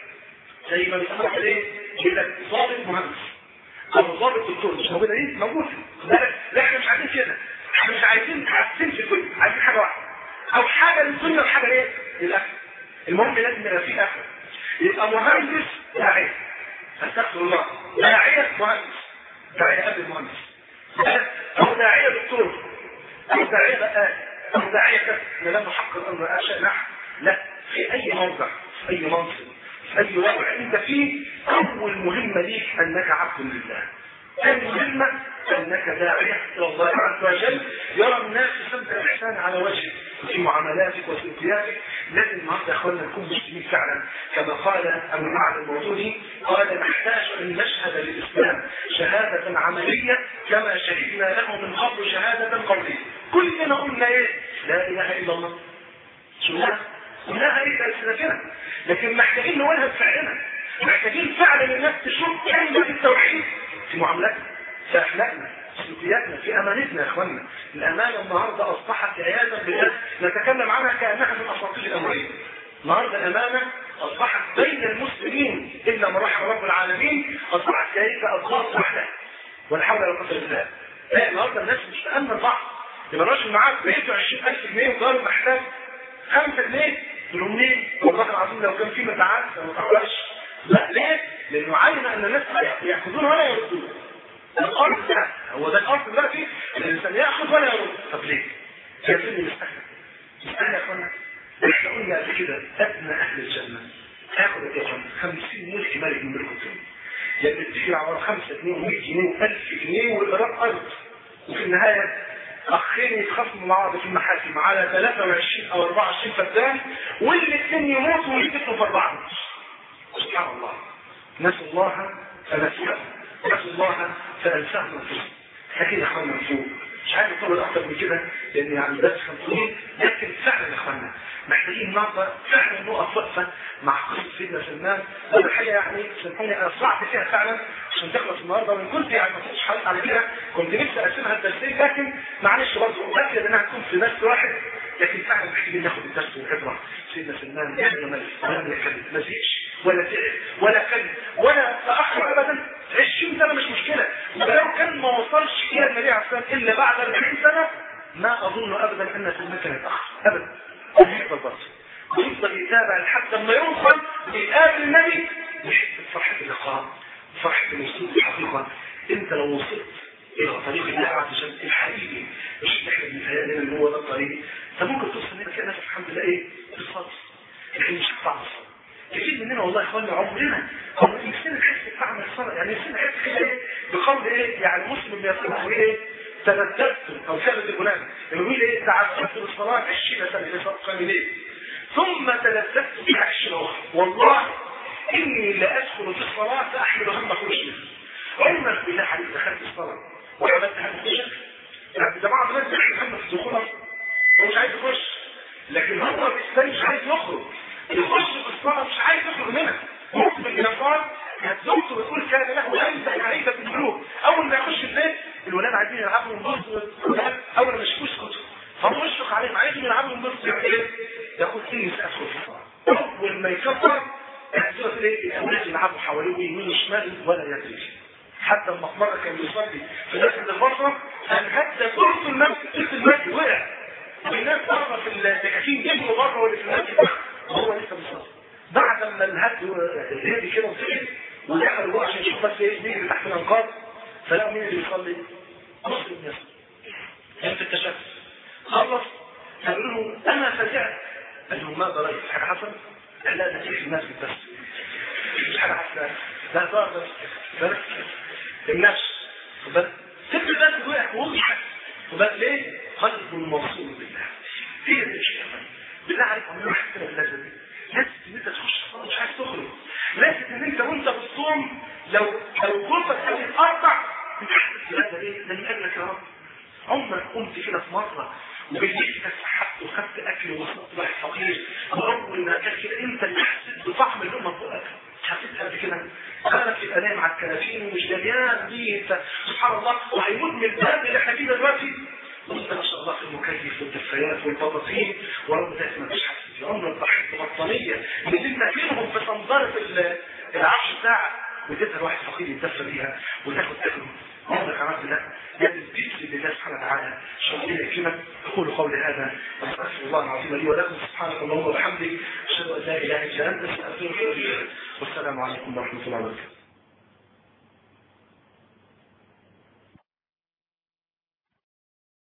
زي ما بيسموها ايه؟ يقول لك ضابط مهندس او ضابط دكتور مش موجودة ايه؟ موجودة لا احنا مش عايزين كده احنا مش عايزين حاسين في الكل عايزين حاجة واحدة او حاجة للسنة وحاجة ايه؟ للاخر المهم لازم يبقى في اخر يبقى مهندس داعية استغفر الله داعية مهندس داعية قبل مهندس او داعية دكتور او داعية بقى أو داعية بس لا نحقق الأمر أشياء نحن لا في أي موضع في أي منصب في أي وضع أنت فيه أول مهمة ليك أنك عبد لله ثاني مهمة أنك داعية إلى الله عز وجل يرى الناس سمت الإحسان على وجهك في معاملاتك وسلوكياتك لازم النهارده يا اخوانا نكون مسلمين فعلا كما قال ابو المعد الموجودي قال نحتاج ان نشهد للاسلام شهاده عمليه كما شهدنا له من قبل شهاده قوليه كلنا قلنا ايه لا اله الا الله سنة قلناها ايه بألسنتنا لكن محتاجين نقولها بفعلنا محتاجين فعلا الناس تشوف كلمه التوحيد في معاملاتنا في اخلاقنا سلوكياتنا في امانتنا يا اخوانا الامانه النهارده اصبحت عياذا بالله نتكلم عنها كانها من اساطير الامريه النهارده الامانه اصبحت بين المسلمين الا من رحم رب العالمين اصبحت كيف اضغاط واحده ولا حول ولا قوه الا بالله لا النهارده الناس مش تامن بعض يبقى الراجل معاك بقيته 20000 جنيه وضارب محتاج 5 جنيه تقول له منين؟ والله العظيم لو كان في مبيعات ما تعرفش لا ليه؟ لانه علم ان الناس ياخذون ولا يردون الارض ده هو ده الارض دلوقتي الانسان ياخذ ولا يرد طب ليه؟ يا سيدي مستحيل مستحيل يا اخوانا احنا قلنا قبل كده ادنى اهل الجنه هاخد يا اخوانا 50 ملك ملك من ملك الدنيا يعني بتشيل على 5 جنيه و100 جنيه و1000 جنيه وايراد ارض وفي النهايه اخين يتخاصموا مع بعض في المحاكم على 23 او 24 فدان والاثنين يموتوا ويتقتلوا في اربعه سبحان الله نسوا الله فنسيهم نسوا الله فانساهم الفلوس لكن يا اخوانا نفوق مش عايز اطول اكتر من كده لان يعني بس كان طويل لكن فعلا يا اخوانا محتاجين النهارده فعلا نقف وقفه مع قصه سيدنا سلمان والحقيقه يعني سامحوني انا صعت فيها فعلا عشان تخلص النهارده وان كنت يعني ما كنتش حريص على كده كنت نفسي اقسمها الدرسين لكن معلش برضه متاكد انها هتكون في درس واحد لكن فعلا محتاجين ناخد الدرس والعبره سيدنا سلمان ابن ملك ولم يكذب ما زهقش ولا تعب ولا كذب ولا تاخر ابدا 20 سنه مش مشكله ولو كان ما وصلش الى النبي عليه الصلاه والسلام الا بعد 40 سنه ما اظن ابدا ان سلمان كان يتاخر ابدا ويفضل برضه ويفضل يتابع لحد ما يوصل يقابل النبي يحس بفرحه اللقاء فرحه الوصول الحقيقه انت لو وصلت الى طريق الله عز وجل الحقيقي مش احنا بنتهيأ ان هو ده الطريق انت ممكن توصل هنا كده نفسك الحمد لله ايه بالصبر لكن مش هتعرف كتير مننا والله يا اخوانا عمرنا عمرنا نفسنا نحس بطعم الصلاه يعني نفسنا نحس كده ايه بقول ايه يعني مسلم بيصل ايه ترددت او ثابت الغلام اللي بيقول ايه تعبدت بالصلاه 20 سنه لصدق ليه ثم تلذذت بها 20 اخرى والله اني لادخل في الصلاه فاحمل هم خروج منها عمرك بالله عليك دخلت الصلاه وعملتها بخشك يعني جماعه الناس بيحمل هم في دخولها هو مش عايز يخش لكن هو الاسلام مش عايز يخرج يخش في الصلاه مش عايز يخرج منها مؤمن الجبار هتزوجته ويقول كان له انت عيبه في القلوب اول ما يخش البيت الولاد عايزين يلعبوا ونبص اول ما يشوفوش كتب فهو يشفق عليهم عايزين يلعبوا ونبص يعمل ايه؟ ياخد سنس ادخل في الصلاه اول ما يكبر يحصل ايه؟ الاولاد يلعبوا حواليه ويمين وشمال ولا يدري حتى لما في مره كان بيصلي في مسجد البصره كان هدى كرسي المسجد كرسي المسجد وقع والناس بره في الدكاكين جبنوا بره واللي في المسجد وهو لسه بيصلي بعد ما الهد هدي كده وسكت ودخل جوه عشان يشوف بس ايه مين اللي تحت الانقاض فلقوا مين اللي بيصلي مسلم يصلي كان في التشهد خلص قالوا له انا فزعت قال له ماذا رايك في حاجه حصلت؟ قال لا ده في المسجد بس مش حاجه حصلت لا ظهر بس بس النفس بس سبت الناس وقع وضحك وبس ليه؟ قلب موصول بالله هي دي الشيء بالله عليك عمرنا حسينا باللذه دي لازم ان انت تخش الصلاه مش عايز تخرج لازم ان انت وانت بتصوم لو لو قلبك هتتقطع بتحس باللذه ايه؟ ده من اجلك يا رب عمرك قمت كده في مره وبالليل تسحبت وخدت اكل وصلت واحد فقير واول ما اكلت كده انت اللي حسيت بطعم اللقمه في بقك حسيت قبل كده بالك يبقى نايم على الكراسين ومش دريان دي انت سبحان الله وهيموت من الباب اللي احنا فيه دلوقتي وانت ما شاء الله في المكيف والدفايات والبطاطين ورغم ذلك ما فيش حاسس عمرك ضحكت بطانيه اللي انت فيهم في صنداره العرش بتاعك وتديها لواحد فقير يتدفى بيها وتاخد اكله عمرك عملت ده لازم تسلم لله سبحانه وتعالى شغلنا يكرمك اقول قولي هذا واستغفر الله العظيم لي ولكم سبحانك اللهم وبحمدك اشهد ان لا اله الا انت استغفرك والسلام عليكم ورحمه الله وبركاته